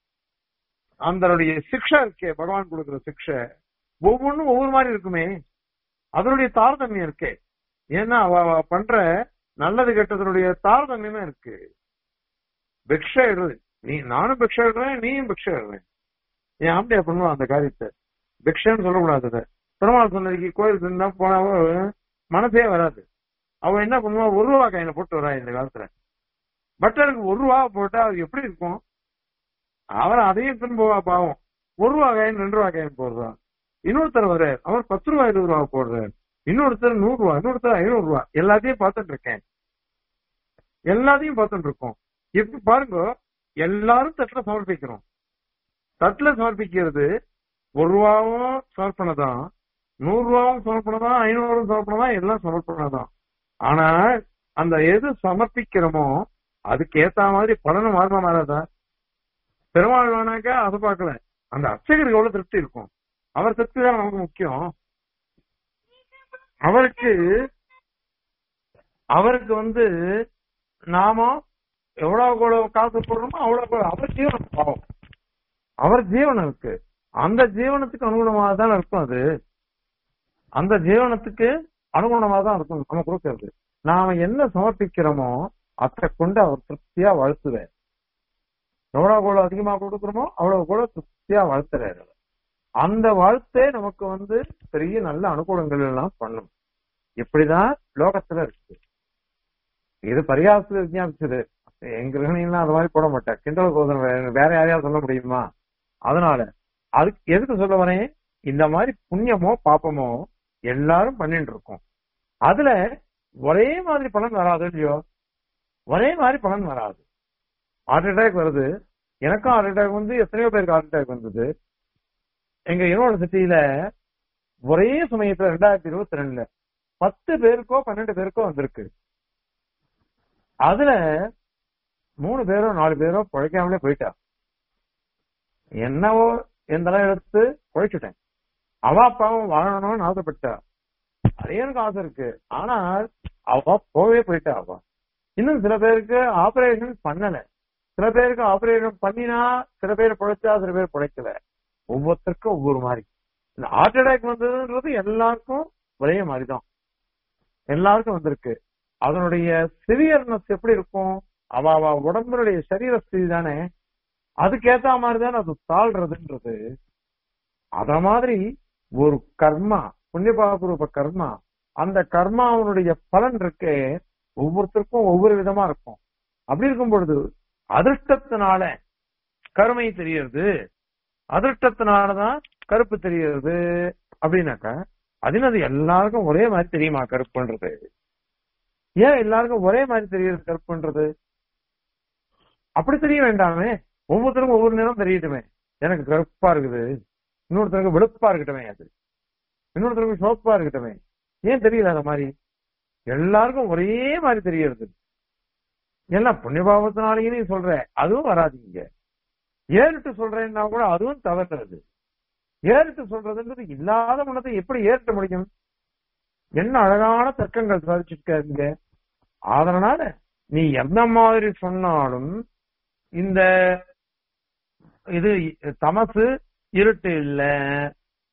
அதனுடைய சிக்ஷை இருக்கே பகவான் கொடுக்கிற சிக்ஷை ஒவ்வொன்றும் ஒவ்வொரு மாதிரி இருக்குமே அதனுடைய தாரதமியம் இருக்கே ஏன்னா அவ அவ பண்ற நல்லது கெட்டதனுடைய தாரதமியமே இருக்கு பிக்ஷை இடுறது நீ நானும் பிக்ஷை இடுறேன் நீயும் பிக்ஷை இடுறேன் என் ஆம்படியா பண்ணுவான் அந்த காரியத்தை பிக்ஷன்னு சொல்லக்கூடாது அதை பெருமாள் சொன்னதுக்கு கோயில் இருந்தா போனாவோ மனசே வராது அவன் என்ன பண்ணுவா ஒரு ரூபா கையில போட்டு வரா இந்த காலத்துல பட்டருக்கு ஒரு ரூபா போட்டா அது எப்படி இருக்கும் அவன் அதையும் எடுத்துன்னு போவா பாவம் ஒரு ரூபா காயின் ரெண்டு ரூபா காயின் போடுறான் இன்னொருத்தர் வர அவர் பத்து ரூபா இருபது ரூபா போடுறாரு இன்னொருத்தர் நூறு ரூபா இன்னொருத்தர் ஐநூறு ரூபா எல்லாத்தையும் பார்த்துட்டு இருக்கேன் எல்லாத்தையும் பார்த்துட்டு இருக்கோம் இப்ப பாருங்க எல்லாரும் தட்டுல சமர்ப்பிக்கிறோம் தட்டுல சமர்ப்பிக்கிறது ஒரு ரூபாவும் சமர்ப்பணம் தான் நூறு ரூபாவும் சமர்ப்பணம் தான் ஐநூறு சமர்ப்பணம் தான் எல்லாம் சமர்ப்பணம் தான் ஆனா அந்த எது சமர்ப்பிக்கிறோமோ அதுக்கு ஏத்த மாதிரி பலனும் மாறுமா மாறாதா பெருமாள் வேணாக்கா அதை பார்க்கல அந்த அர்ச்சகருக்கு எவ்வளவு திருப்தி இருக்கும் அவர் திருப்தி தான் நமக்கு முக்கியம் அவருக்கு அவருக்கு வந்து நாம எவ்வளவு எவ்வளவு காசு போடுறோமோ அவ்வளவு அவர் ஜீவனம் பாவம் அவர் ஜீவனம் இருக்கு அந்த ஜீவனத்துக்கு அனுகுணமாக தான் இருக்கும் அது அந்த ஜீவனத்துக்கு அனுகுணமாக தான் இருக்கும் நம்ம கொடுக்கறது நாம என்ன சமர்ப்பிக்கிறோமோ அதை கொண்டு அவர் திருப்தியா வாழ்த்துவார் எவ்வளவு எவ்வளவு அதிகமா கொடுக்குறோமோ அவ்வளவு கூட திருப்தியா வாழ்த்துறாரு அந்த வாழ்த்தே நமக்கு வந்து பெரிய நல்ல அனுகூலங்கள் எல்லாம் பண்ணும் இப்படிதான் லோகத்துல இருக்கு இது பரிகாசத்துல விஞ்ஞாபிச்சது எங்க கிரகணிலாம் அந்த மாதிரி போட மாட்டேன் கிண்டல் கோதனை வேற யாரையாவது சொல்ல முடியுமா அதனால அதுக்கு எதுக்கு சொல்ல வரேன் இந்த மாதிரி புண்ணியமோ பாப்பமோ எல்லாரும் பண்ணிட்டு இருக்கோம் அதுல ஒரே மாதிரி பலன் வராது இல்லையோ ஒரே மாதிரி பலன் வராது ஹார்ட் அட்டாக் வருது எனக்கும் ஹார்ட் அட்டாக் வந்து எத்தனையோ பேருக்கு ஹார்ட் அட்டாக் வந்தது எங்க யூனிவர்சிட்டியில ஒரே சமயத்துல ரெண்டாயிரத்தி இருபத்தி ரெண்டுல பத்து பேருக்கோ பன்னெண்டு பேருக்கோ வந்திருக்கு அதுல மூணு பேரோ நாலு பேரோ பிழைக்காமலே போயிட்டா என்னவோ எந்தெல்லாம் எடுத்து பிழைச்சிட்டேன் அவ அப்பாவும் வாழணும்னு ஆசைப்பட்டா அதே எனக்கு ஆசை இருக்கு ஆனால் அவ போகவே போயிட்டா அவ இன்னும் சில பேருக்கு ஆபரேஷன் பண்ணல சில பேருக்கு ஆபரேஷன் பண்ணினா சில பேர் பிழைச்சா சில பேர் பிழைக்கல ஒவ்வொருத்தருக்கும் ஒவ்வொரு மாதிரி இந்த ஹார்ட் அட்டாக் வந்ததுன்றது எல்லாருக்கும் ஒரே மாதிரிதான் எல்லாருக்கும் வந்திருக்கு அதனுடைய சிவியர்னஸ் எப்படி இருக்கும் அவ அவ உடம்புடைய சரீர ஸ்திதி தானே அதுக்கேத்த மாதிரி தானே அது தாழ்றதுன்றது அத மாதிரி ஒரு கர்மா புண்ணியபாபூர்வ கர்மா அந்த கர்மாவனுடைய பலன் இருக்கே ஒவ்வொருத்தருக்கும் ஒவ்வொரு விதமா இருக்கும் அப்படி இருக்கும் பொழுது அதிர்ஷ்டத்தினால கருமை தெரியறது அதிர்ஷ்டத்தினாலதான் கருப்பு தெரியறது அப்படின்னாக்கா அதுன்னு அது எல்லாருக்கும் ஒரே மாதிரி தெரியுமா கருப்புன்றது ஏன் எல்லாருக்கும் ஒரே மாதிரி தெரியுது கருப்புன்றது அப்படி தெரிய வேண்டாமே ஒவ்வொருத்தருக்கும் ஒவ்வொரு நேரம் தெரியட்டுமே எனக்கு கருப்பா இருக்குது இன்னொருத்தருக்கு வெளுப்பா இருக்கட்டுமே அது இன்னொருத்தருக்கு சோப்பா இருக்கட்டுமே ஏன் தெரியல அந்த மாதிரி எல்லாருக்கும் ஒரே மாதிரி தெரியறது எல்லாம் புண்ணியபாவத்தினாலேயே நீ சொல்ற அதுவும் வராதீங்க ஏறிட்டு சொல்றேன்னா கூட அதுவும் தவறுறது ஏறிட்டு சொல்றதுன்றது இல்லாத மனத்தை எப்படி ஏறிட்ட முடியும் என்ன அழகான தர்க்கங்கள் சாதிச்சிருக்காருங்க அதனால நீ எந்த மாதிரி சொன்னாலும் இந்த இது தமசு இருட்டு இல்ல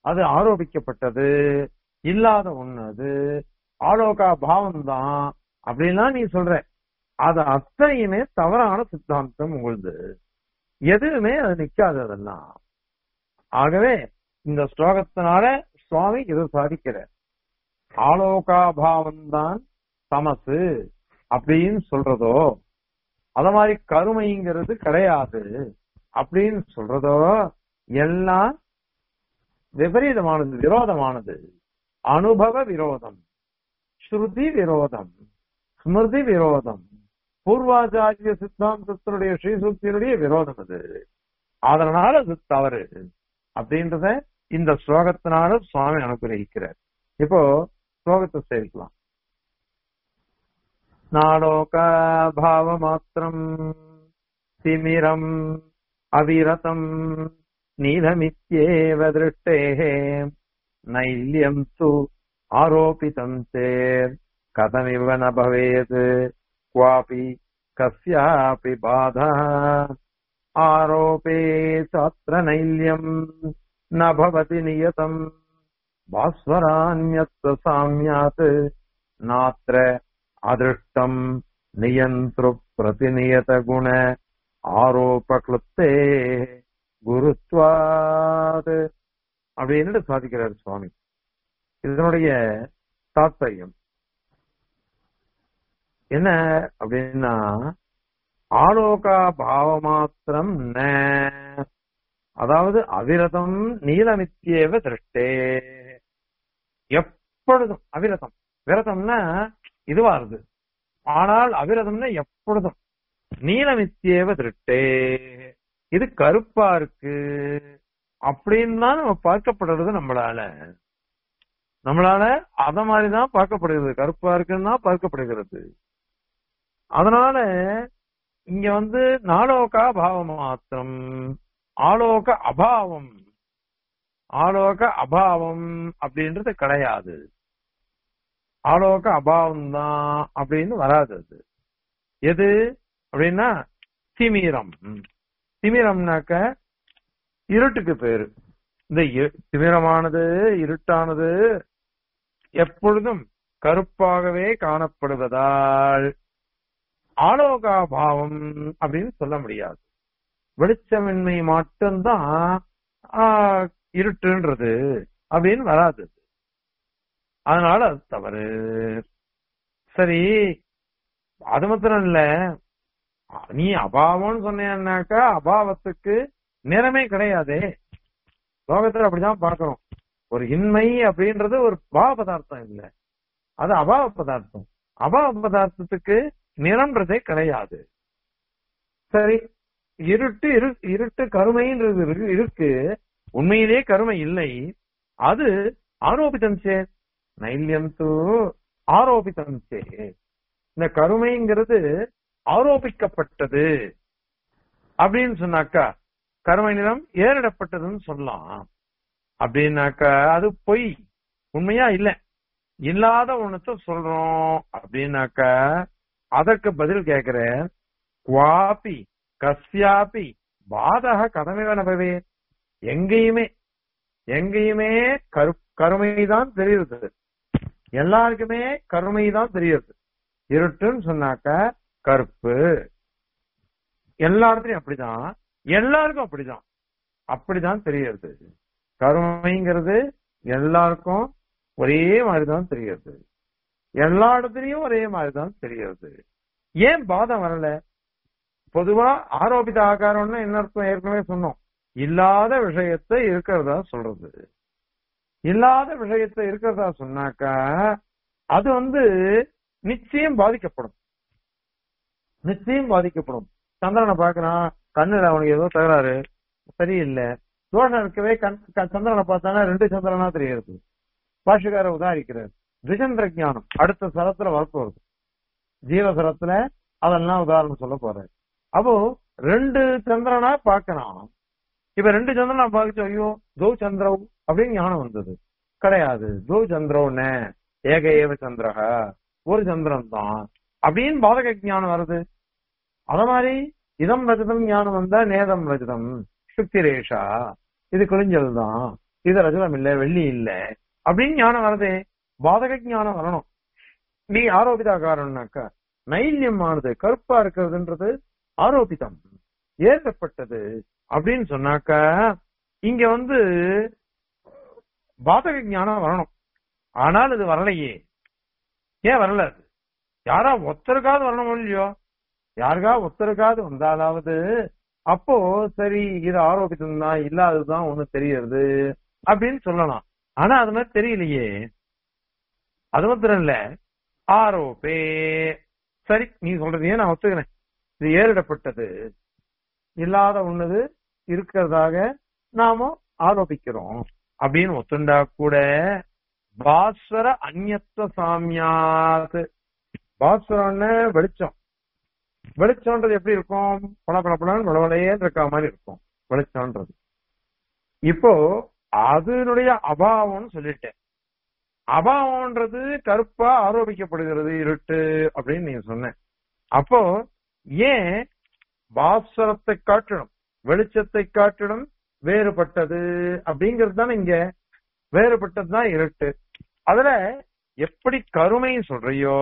அது ஆரோபிக்கப்பட்டது இல்லாத ஒண்ணு அது ஆலோகா பாவம் தான் அப்படின்லாம் நீ சொல்ற அது அத்தனையுமே தவறான சித்தாந்தம் உங்களுது எதுவுமே அது நிக்காது அதெல்லாம் ஆகவே இந்த ஸ்லோகத்தினால சுவாமி இதை சாதிக்கிறார் ஆலோகாபாவம் தான் தமசு அப்படின்னு சொல்றதோ அத மாதிரி கருமைங்கிறது கிடையாது அப்படின்னு சொல்றதோ எல்லாம் விபரீதமானது விரோதமானது அனுபவ விரோதம் ஸ்ருதி விரோதம் ஸ்மிருதி விரோதம் பூர்வாச்சாரிய சித்தாந்தத்தினுடைய ஸ்ரீசுக்தியினுடைய விரோதம் அது அதனால அது தவறு அப்படின்றத இந்த ஸ்லோகத்தினால சுவாமி அனுகிரகிக்கிறார் இப்போ ஸ்லோகத்தை சேர்க்கலாம் நாடோகா பாவமாத்திரம் திமிரம் அவிரதம் நீலமித்யேவ திருஷ்டேः நைல்யம் து ஆரோபிதம் சேர் கதமிவ ந பவேத் क्वापि कस्यापि बाधा आरोपे तत्र नैल्यम् न भवति नियतम् भास्वरान्यत्र साम्यात् नात्र अदृष्टम् नियन्तृ प्रतिनियतगुण ஆரோபக்ளுப்தே குருத்வாத் அப்படின்னு சாதிக்கிறார் சுவாமி இதனுடைய தாத்பரியம் என்ன அப்படின்னா ஆலோகா பாவமாத்திரம் ந அதாவது அவிரதம் நீலமித்தியேவ திருஷ்டே எப்பொழுதும் அவிரதம் விரதம்னா இதுவா இருக்கு ஆனால் அவிரதம்னா எப்பொழுதும் நீலமித்தியேவ திருஷ்டே இது கருப்பா இருக்கு அப்படின்னு தான் நம்ம பார்க்கப்படுறது நம்மளால நம்மளால அத மாதிரிதான் பார்க்கப்படுகிறது கருப்பா இருக்குன்னு தான் பார்க்கப்படுகிறது அதனால இங்க வந்து நாலோகா பாவம் மாத்திரம் ஆலோக அபாவம் ஆலோக அபாவம் அப்படின்றது கிடையாது ஆலோக அபாவம் தான் அப்படின்னு வராது அது எது அப்படின்னா திமிரம் திமிரம்னாக்க இருட்டுக்கு பேரு இந்த இ- திமிரமானது இருட்டானது எப்பொழுதும் கருப்பாகவே காணப்படுவதால் ஆலோகாபாவம் அப்படின்னு சொல்ல முடியாது வெளிச்சமின்மை மட்டும்தான் ஆஹ், இருட்டுன்றது அப்படின்னு வராது அதனால அது தவறு சரி அது மாத்திரம் இல்ல நீ அபாவம்னு சொன்னேன்னாக்கா அபாவத்துக்கு நிறமே கிடையாதே லோகத்துல அப்படிதான் பார்க்கிறோம் ஒரு இன்மை அப்படின்றது ஒரு பாவ பதார்த்தம் இல்ல அது அபாவ பதார்த்தம் அபாவ பதார்த்தத்துக்கு நிறம்ன்றதே கிடையாது சரி இருட்டு இரு இருட்டு கருமைன்றது இரு- இருக்கு உண்மையிலே கருமை இல்லை அது ஆரோபிதம் சே நைல்யம் தூ ஆரோபிதம் சே இந்த கருமைங்கிறது ஆரோபிக்கப்பட்டது அப்படின்னு சொன்னாக்கா கருமை நிறம் ஏறிடப்பட்டதுன்னு சொல்லலாம் அப்படின்னாக்கா அது பொய் உண்மையா இல்ல இல்லாத ஒண்ணத்தை சொல்றோம் அப்படின்னாக்கா அதற்கு பதில் கேக்குறேன் குவாபி கஸ்யாபி பாதக கடமைவனபவே எங்கேயுமே எங்கேயுமே கரு கருமைதான் தெரியுது எல்லாருக்குமே கருமைதான் தெரியுது இருட்டுன்னு சொன்னாக்கா கருப்பு எல்லா இடத்துலயும் அப்படிதான் எல்லாருக்கும் அப்படிதான் அப்படிதான் தெரியுது கருமைங்கிறது எல்லாருக்கும் ஒரே மாதிரிதான் தெரியுது எல்லா இடத்துலயும் ஒரே மாதிரிதான் தெரியுது ஏன் பாதம் வரல பொதுவா ஆரோபித ஆகாரம்னு என்ன அர்த்தம் ஏற்கனவே சொன்னோம் இல்லாத விஷயத்தை இருக்கிறதா சொல்றது இல்லாத விஷயத்தை இருக்கிறதா சொன்னாக்கா அது வந்து நிச்சயம் பாதிக்கப்படும் நிச்சயம் பாதிக்கப்படும் சந்திரனை பாக்குறான் கண்ணுல அவனுக்கு ஏதோ தகராறு சரியில்லை தோஷம் இருக்கவே கண் க- சந்திரனை பார்த்தானா ரெண்டு சந்திரனா தெரியுது பாஷக்கார உதாரிக்கிறார் திசந்திர ஞானம் அடுத்த சரத்துல வரப்போகுது ஜீவசரத்துல அதெல்லாம் உதாரணம் சொல்ல போறாரு அப்போ ரெண்டு சந்திரனா பார்க்கறான் இப்ப ரெண்டு சந்திரனா பார்த்து ஐயோ தோ சந்திரவ் அப்படின்னு ஞானம் வந்தது கிடையாது தோ சந்திரவுன்னு ஏக ஏவ சந்திரக ஒரு சந்திரன் தான் அப்படின்னு பாதக ஞானம் வருது அத மாதிரி இதம் ரஜதம் ஞானம் வந்தா நேதம் ரஜதம் சுக்தி ரேஷா இது கிழிஞ்சல் தான் இது ரஜதம் இல்ல வெள்ளி இல்ல அப்படின்னு ஞானம் வருதே பாதக ஞானம் வரணும் நீ ஆரோபிதாகாரம்னாக்கா நைல்யமானது கருப்பா இருக்கிறதுன்றது ஆரோபிதம் ஏற்கப்பட்டது அப்படின்னு சொன்னாக்கா இங்க வந்து பாதக ஞானம் வரணும் ஆனால் இது வரலையே ஏன் வரல அது யாரா ஒத்தருக்காவது வரணும் இல்லையோ யாருக்கா ஒத்தருக்காவது வந்தாலாவது அப்போ சரி இது ஆரோபித்தம் தான் இல்லாததுதான் ஒண்ணு தெரியறது அப்படின்னு சொல்லலாம் ஆனா அது மாதிரி தெரியலையே அது மாத்திரம் இல்ல ஆரோப்பே சரி நீ சொல்றதையே நான் ஒத்துக்கிறேன் இது ஏறிடப்பட்டது இல்லாத ஒண்ணுது இருக்கிறதாக நாம ஆரோபிக்கிறோம் அப்படின்னு ஒத்துண்டா கூட பாஸ்வர அந்நத்துவ சாமியாத் பாஸ்வரம்னு வெளிச்சம் வெளிச்சம்ன்றது எப்படி இருக்கும் பல பல பலன்னு வளவலையே இருக்க மாதிரி இருக்கும் வெளிச்சம்ன்றது இப்போ அதனுடைய அபாவம்னு சொல்லிட்டேன் அபாவம்ன்றது கருப்பா ஆரோபிக்கப்படுகிறது இருட்டு அப்படின்னு நீங்க சொன்னேன் அப்போ ஏன் பாஸ்வரத்தை காட்டணும் வெளிச்சத்தை காட்டணும் வேறுபட்டது அப்படிங்கிறது தானே இங்க வேறுபட்டது தான் இருட்டு அதுல எப்படி கருமை சொல்றியோ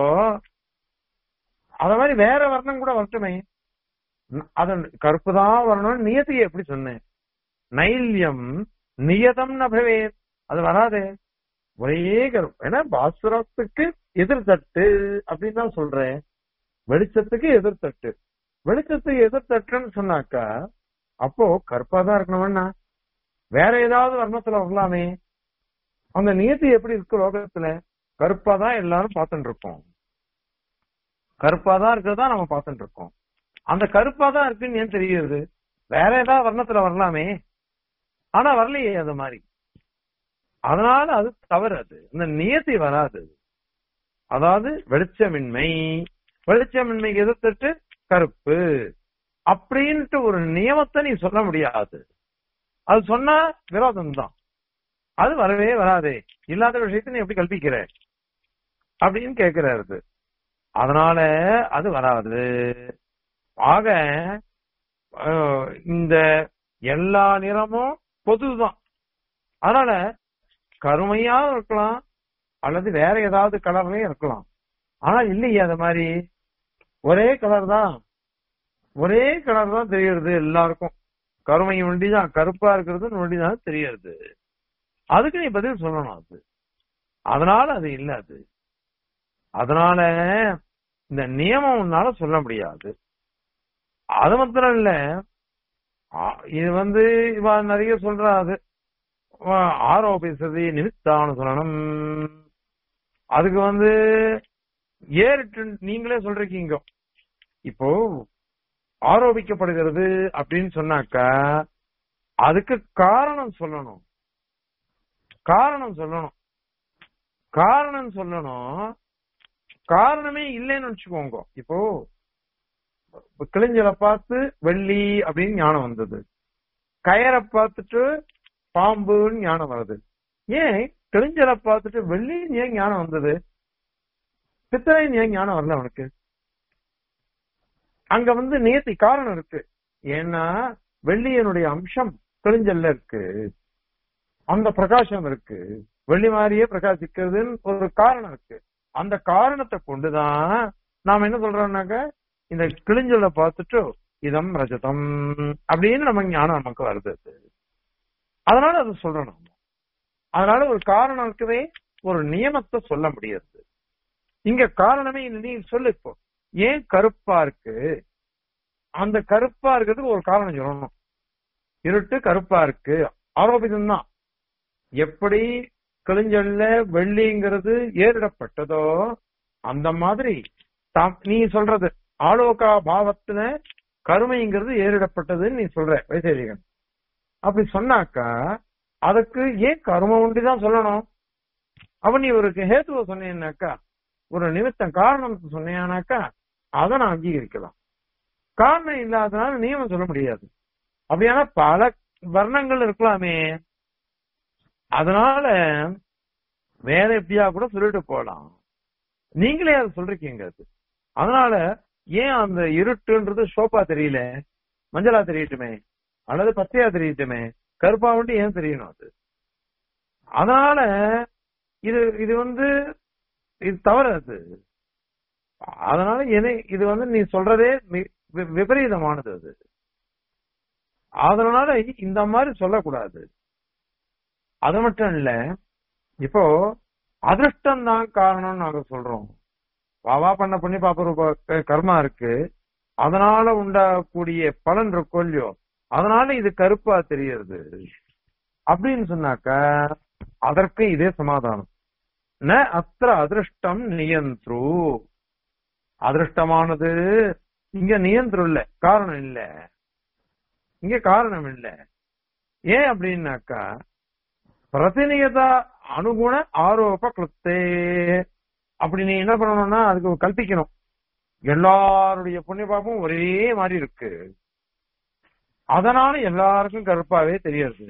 அத மாதிரி வேற வர்ணம் கூட வரட்டுமே அது கருப்பு தான் வரணும்னு நியத்தியை எப்படி சொன்னேன் நைல்யம் நியதம் நபவே அது வராது ஒரே கருப்பு ஏன்னா பாஸ்வரத்துக்கு எதிர்த்தட்டு அப்படின்னு தான் சொல்றேன் வெளிச்சத்துக்கு எதிர்த்தட்டு வெளிச்சத்துக்கு எதிர்த்தட்டுன்னு சொன்னாக்கா அப்போ கருப்பா தான் இருக்கணும்னா வேற ஏதாவது வர்ணத்துல வரலாமே அந்த நியத்தி எப்படி இருக்கு லோகத்துல கருப்பா தான் எல்லாரும் பார்த்துட்டு இருக்கோம் கருப்பா தான் இருக்கிறதா நம்ம பார்த்துட்டு இருக்கோம் அந்த கருப்பா தான் இருக்குன்னு ஏன் தெரியுது வேற ஏதாவது வர்ணத்துல வரலாமே ஆனா வரலையே அது மாதிரி அதனால அது தவறு அது இந்த நியத்தி வராது அதாவது வெளிச்சமின்மை வெளிச்சமின்மைக்கு எதிர்த்துட்டு கருப்பு அப்படின்ட்டு ஒரு நியமத்தை நீ சொல்ல முடியாது அது சொன்னா விரோதம் தான் அது வரவே வராதே இல்லாத விஷயத்தை நீ எப்படி கல்பிக்கிற அப்படின்னு கேக்குறாரு அதனால அது வராது ஆக இந்த எல்லா நிறமும் பொதுதான் அதனால கருமையா இருக்கலாம் அல்லது வேற ஏதாவது கலர்லயும் இருக்கலாம் ஆனா இல்லையே அது மாதிரி ஒரே கலர் தான் ஒரே கலர் தான் தெரியறது எல்லாருக்கும் கருமை ஒண்டிதான் கருப்பா இருக்கிறது ஒண்டிதான் தெரியறது அதுக்கு நீ பதில் சொல்லணும் அது அதனால அது இல்ல அது அதனால இந்த நியமம் உன்னால சொல்ல முடியாது அது மாத்திரம் இல்ல இது வந்து இவ நிறைய சொல்றா அது ஆரோபிசதி நிமித்தான சொல்லணும் அதுக்கு வந்து ஏறிட்டு நீங்களே சொல்றீங்க இப்போ ஆரோபிக்கப்படுகிறது அப்படின்னு சொன்னாக்கா அதுக்கு காரணம் சொல்லணும் காரணம் சொல்லணும் காரணம் சொல்லணும் காரணமே இல்லைன்னு வச்சுக்கோங்க இப்போ கிளிஞ்சலை பார்த்து வெள்ளி அப்படின்னு ஞானம் வந்தது கயரை பார்த்துட்டு பாம்புன்னு ஞானம் வருது ஏன் கிளிஞ்சலை பார்த்துட்டு வெள்ளின்னு ஏன் ஞானம் வந்தது பித்தளைன்னு ஏன் ஞானம் வரல அவனுக்கு அங்க வந்து நேத்தி காரணம் இருக்கு ஏன்னா வெள்ளியனுடைய அம்சம் கிளிஞ்சல்ல இருக்கு அந்த பிரகாசம் இருக்கு வெள்ளி மாதிரியே பிரகாசிக்கிறதுன்னு ஒரு காரணம் இருக்கு அந்த காரணத்தை கொண்டுதான் நாம என்ன சொல்றோம்னாக்க இந்த கிளிஞ்சலை பார்த்துட்டு இதம் ரஜதம் அப்படின்னு நம்ம ஞானம் நமக்கு வருது அதனால அது சொல்றோம் நம்ம அதனால ஒரு காரணம் இருக்கவே ஒரு நியமத்தை சொல்ல முடியாது இங்க காரணமே நீ சொல்லு இப்போ ஏன் கருப்பா இருக்கு அந்த கருப்பா இருக்கிறதுக்கு ஒரு காரணம் சொல்லணும் இருட்டு கருப்பா இருக்கு ஆரோபிதம் தான் எப்படி கிளிஞ்சல்ல வெள்ளிங்கிறது ஏறிடப்பட்டதோ அந்த மாதிரி நீ சொல்றது ஆலோகா பாவத்துல கருமைங்கிறது ஏறிடப்பட்டதுன்னு நீ சொல்ற வைசேரிகன் அப்படி சொன்னாக்கா அதுக்கு ஏன் கரும உண்டிதான் சொல்லணும் அவன் நீ ஒரு ஹேத்துவ சொன்னேன்னாக்கா ஒரு நிமித்தம் காரணம் சொன்னேனாக்கா அதை நான் அங்கீகரிக்கலாம் காரணம் இல்லாதனால நியமம் சொல்ல முடியாது அப்படியானா பல வர்ணங்கள் இருக்கலாமே அதனால வேற எப்படியா கூட சொல்லிட்டு போலாம் நீங்களே அதை சொல்றீங்க அது அதனால ஏன் அந்த இருட்டுன்றது சோப்பா தெரியல மஞ்சளா தெரியட்டுமே அல்லது பச்சையா தெரியட்டுமே கருப்பா வந்து ஏன் தெரியணும் அது அதனால இது இது வந்து இது தவறு அது அதனால எதை இது வந்து நீ சொல்றதே வி- வி- விபரீதமானது அது அதனால இந்த மாதிரி சொல்லக்கூடாது அது மட்டும் இல்ல இப்போ அதிர்ஷ்டம் தான் காரணம் நாங்க சொல்றோம் வாவா பண்ண புண்ணிய பாப்ப ரூப க- கர்மா இருக்கு அதனால உண்டாகக்கூடிய பலன் இருக்கோ இல்லையோ அதனால இது கருப்பா தெரியறது அப்படின்னு சொன்னாக்கா அதற்கு இதே சமாதானம் ந அத்திர அதிருஷ்டம் நியந்த்ரு அதிருஷ்டமானது இங்க நியந்திரம் இல்ல காரணம் இல்ல இங்க காரணம் இல்ல ஏன் அப்படின்னாக்கா பிரதிநியதா அனுகுண ஆரோப கிருத்தே அப்படி நீ என்ன பண்ணணும்னா அதுக்கு கல்பிக்கணும் எல்லாருடைய புண்ணிய பாபமும் ஒரே மாதிரி இருக்கு அதனால எல்லாருக்கும் கருப்பாவே தெரியுது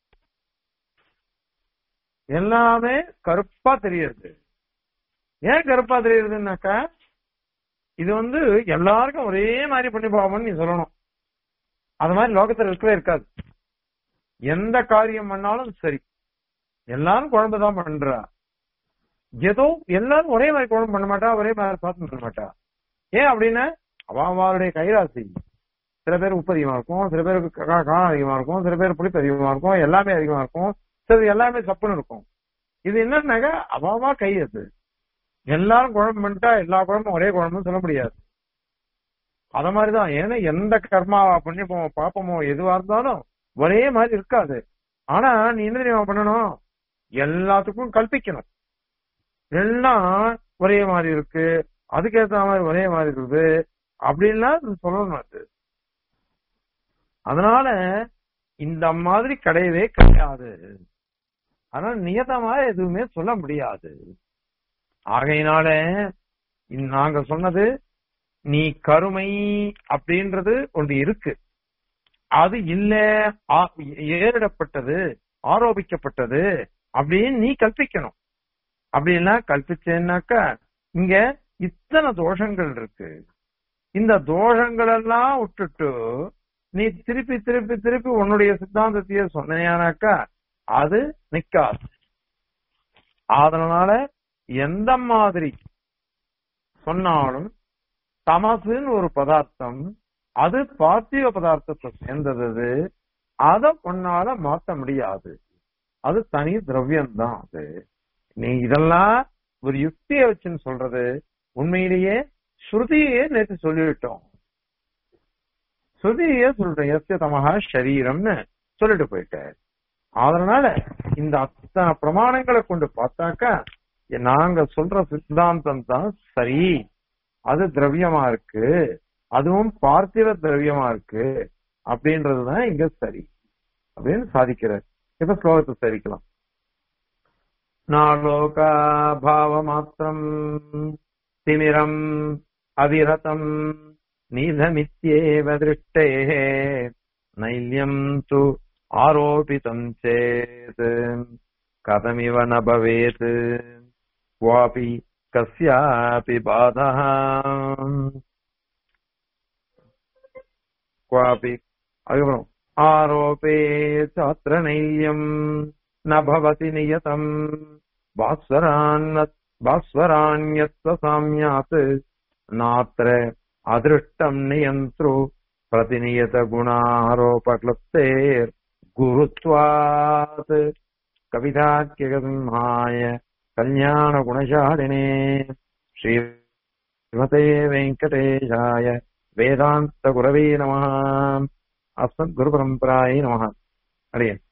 எல்லாமே கருப்பா தெரியுது ஏன் கருப்பா தெரியுதுன்னாக்கா இது வந்து எல்லாருக்கும் ஒரே மாதிரி பண்ணி போவோம்னு நீ சொல்லணும் அது மாதிரி லோகத்துல இருக்கவே இருக்காது எந்த காரியம் பண்ணாலும் சரி எல்லாரும் குழம்பு தான் பண்றா ஏதோ எல்லாரும் ஒரே மாதிரி குழம்பு பண்ண மாட்டா ஒரே மாதிரி சாத்தம் பண்ண மாட்டா ஏன் அப்படின்னா அவ அவளுடைய கைராசி சில பேர் உப்பு அதிகமா இருக்கும் சில பேருக்கு கா- காரம் அதிகமா இருக்கும் சில பேர் புளிப்பு அதிகமா இருக்கும் எல்லாமே அதிகமா இருக்கும் சில எல்லாமே சப்புன்னு இருக்கும் இது என்னன்னாக்கா அவாவா கை அது எல்லாரும் குழம்பு பண்ணிட்டா எல்லா குழம்பும் ஒரே குழம்புன்னு சொல்ல முடியாது அத மாதிரிதான் ஏன்னா எந்த கர்மா புண்ணியமோ பாப்பமோ எதுவா இருந்தாலும் ஒரே மாதிரி இருக்காது ஆனா நீ என்ன தெரியுமா பண்ணணும் எல்லாத்துக்கும் கல்பிக்கணும் எல்லாம் ஒரே மாதிரி இருக்கு அதுக்கேத்த மாதிரி ஒரே மாதிரி இருக்குது அப்படின்லாம் சொல்லணும் அது அதனால இந்த மாதிரி கிடையவே கிடையாது அதனால நியதமா எதுவுமே சொல்ல முடியாது ஆகையினால இந்த- நாங்க சொன்னது நீ கருமை அப்படின்றது ஒன்று இருக்கு அது இல்ல ஆ- ஏறிடப்பட்டது ஆரோபிக்கப்பட்டது அப்படின்னு நீ கல்பிக்கணும் அப்படின்னா கல்பிச்சேன்னாக்கா இங்க இத்தனை தோஷங்கள் இருக்கு இந்த தோஷங்கள் எல்லாம் விட்டுட்டு நீ திருப்பி திருப்பி திருப்பி உன்னுடைய சித்தாந்தத்தையே சொன்னியானாக்கா அது நிக்காது அதனால எந்த மாதிரி சொன்னாலும் தமசுன்னு ஒரு பதார்த்தம் அது பார்த்திவ பதார்த்தத்தை சேர்ந்தது அது. அத உன்னால மாத்த முடியாது அது தனி திரவியம் தான் அது நீ இதெல்லாம் ஒரு யுக்தியை வச்சுன்னு சொல்றது உண்மையிலேயே ஸ்ருதியே நேற்று சொல்லிவிட்டோம் ஸ்ருதியே சொல்றேன் எஸ்ய தமகா ஷரீரம்னு சொல்லிட்டு போயிட்டார் அதனால இந்த அத்தனை பிரமாணங்களை கொண்டு பார்த்தாக்கா நாங்க சொல்ற சித்தாந்தம் தான் சரி அது திரவியமா இருக்கு அதுவும் பார்த்திவ திரவியமா இருக்கு அப்படின்றதுதான் இங்க சரி அப்படின்னு சாதிக்கிறார் இப்ப ஸ்லோகத்தை சரிக்கலாம் நாலோகா பாவ மாத்திரம் திமிரம் அவிரதம் நீதமித்யேவ திருஷ்டே நைல்யம் து ஆரோபிதம் சேத் கதமிவ ந பவேத் क्वापि कस्यापि बाधः क्वापि அதுக்கப்புறம் ஆரோபே சாத்திர நைல்யம் ந பவதி நியதம் பாஸ்வரான்னத் பாஸ்வராண்யத்வ சாமியாத் நாத்திர அதிருஷ்டம் நியந்திரு பிரதிநியத குணாரோபக்லுப்தேர் குருத்வாத் கவிதாக்கியகசிம்ஹாய கல்யாண குணசாலினே ஸ்ரீமதே வெங்கடேஷாய வேதாந்த குரவே நம அஸ்மத் குரு பரம்பராய நம அடியன்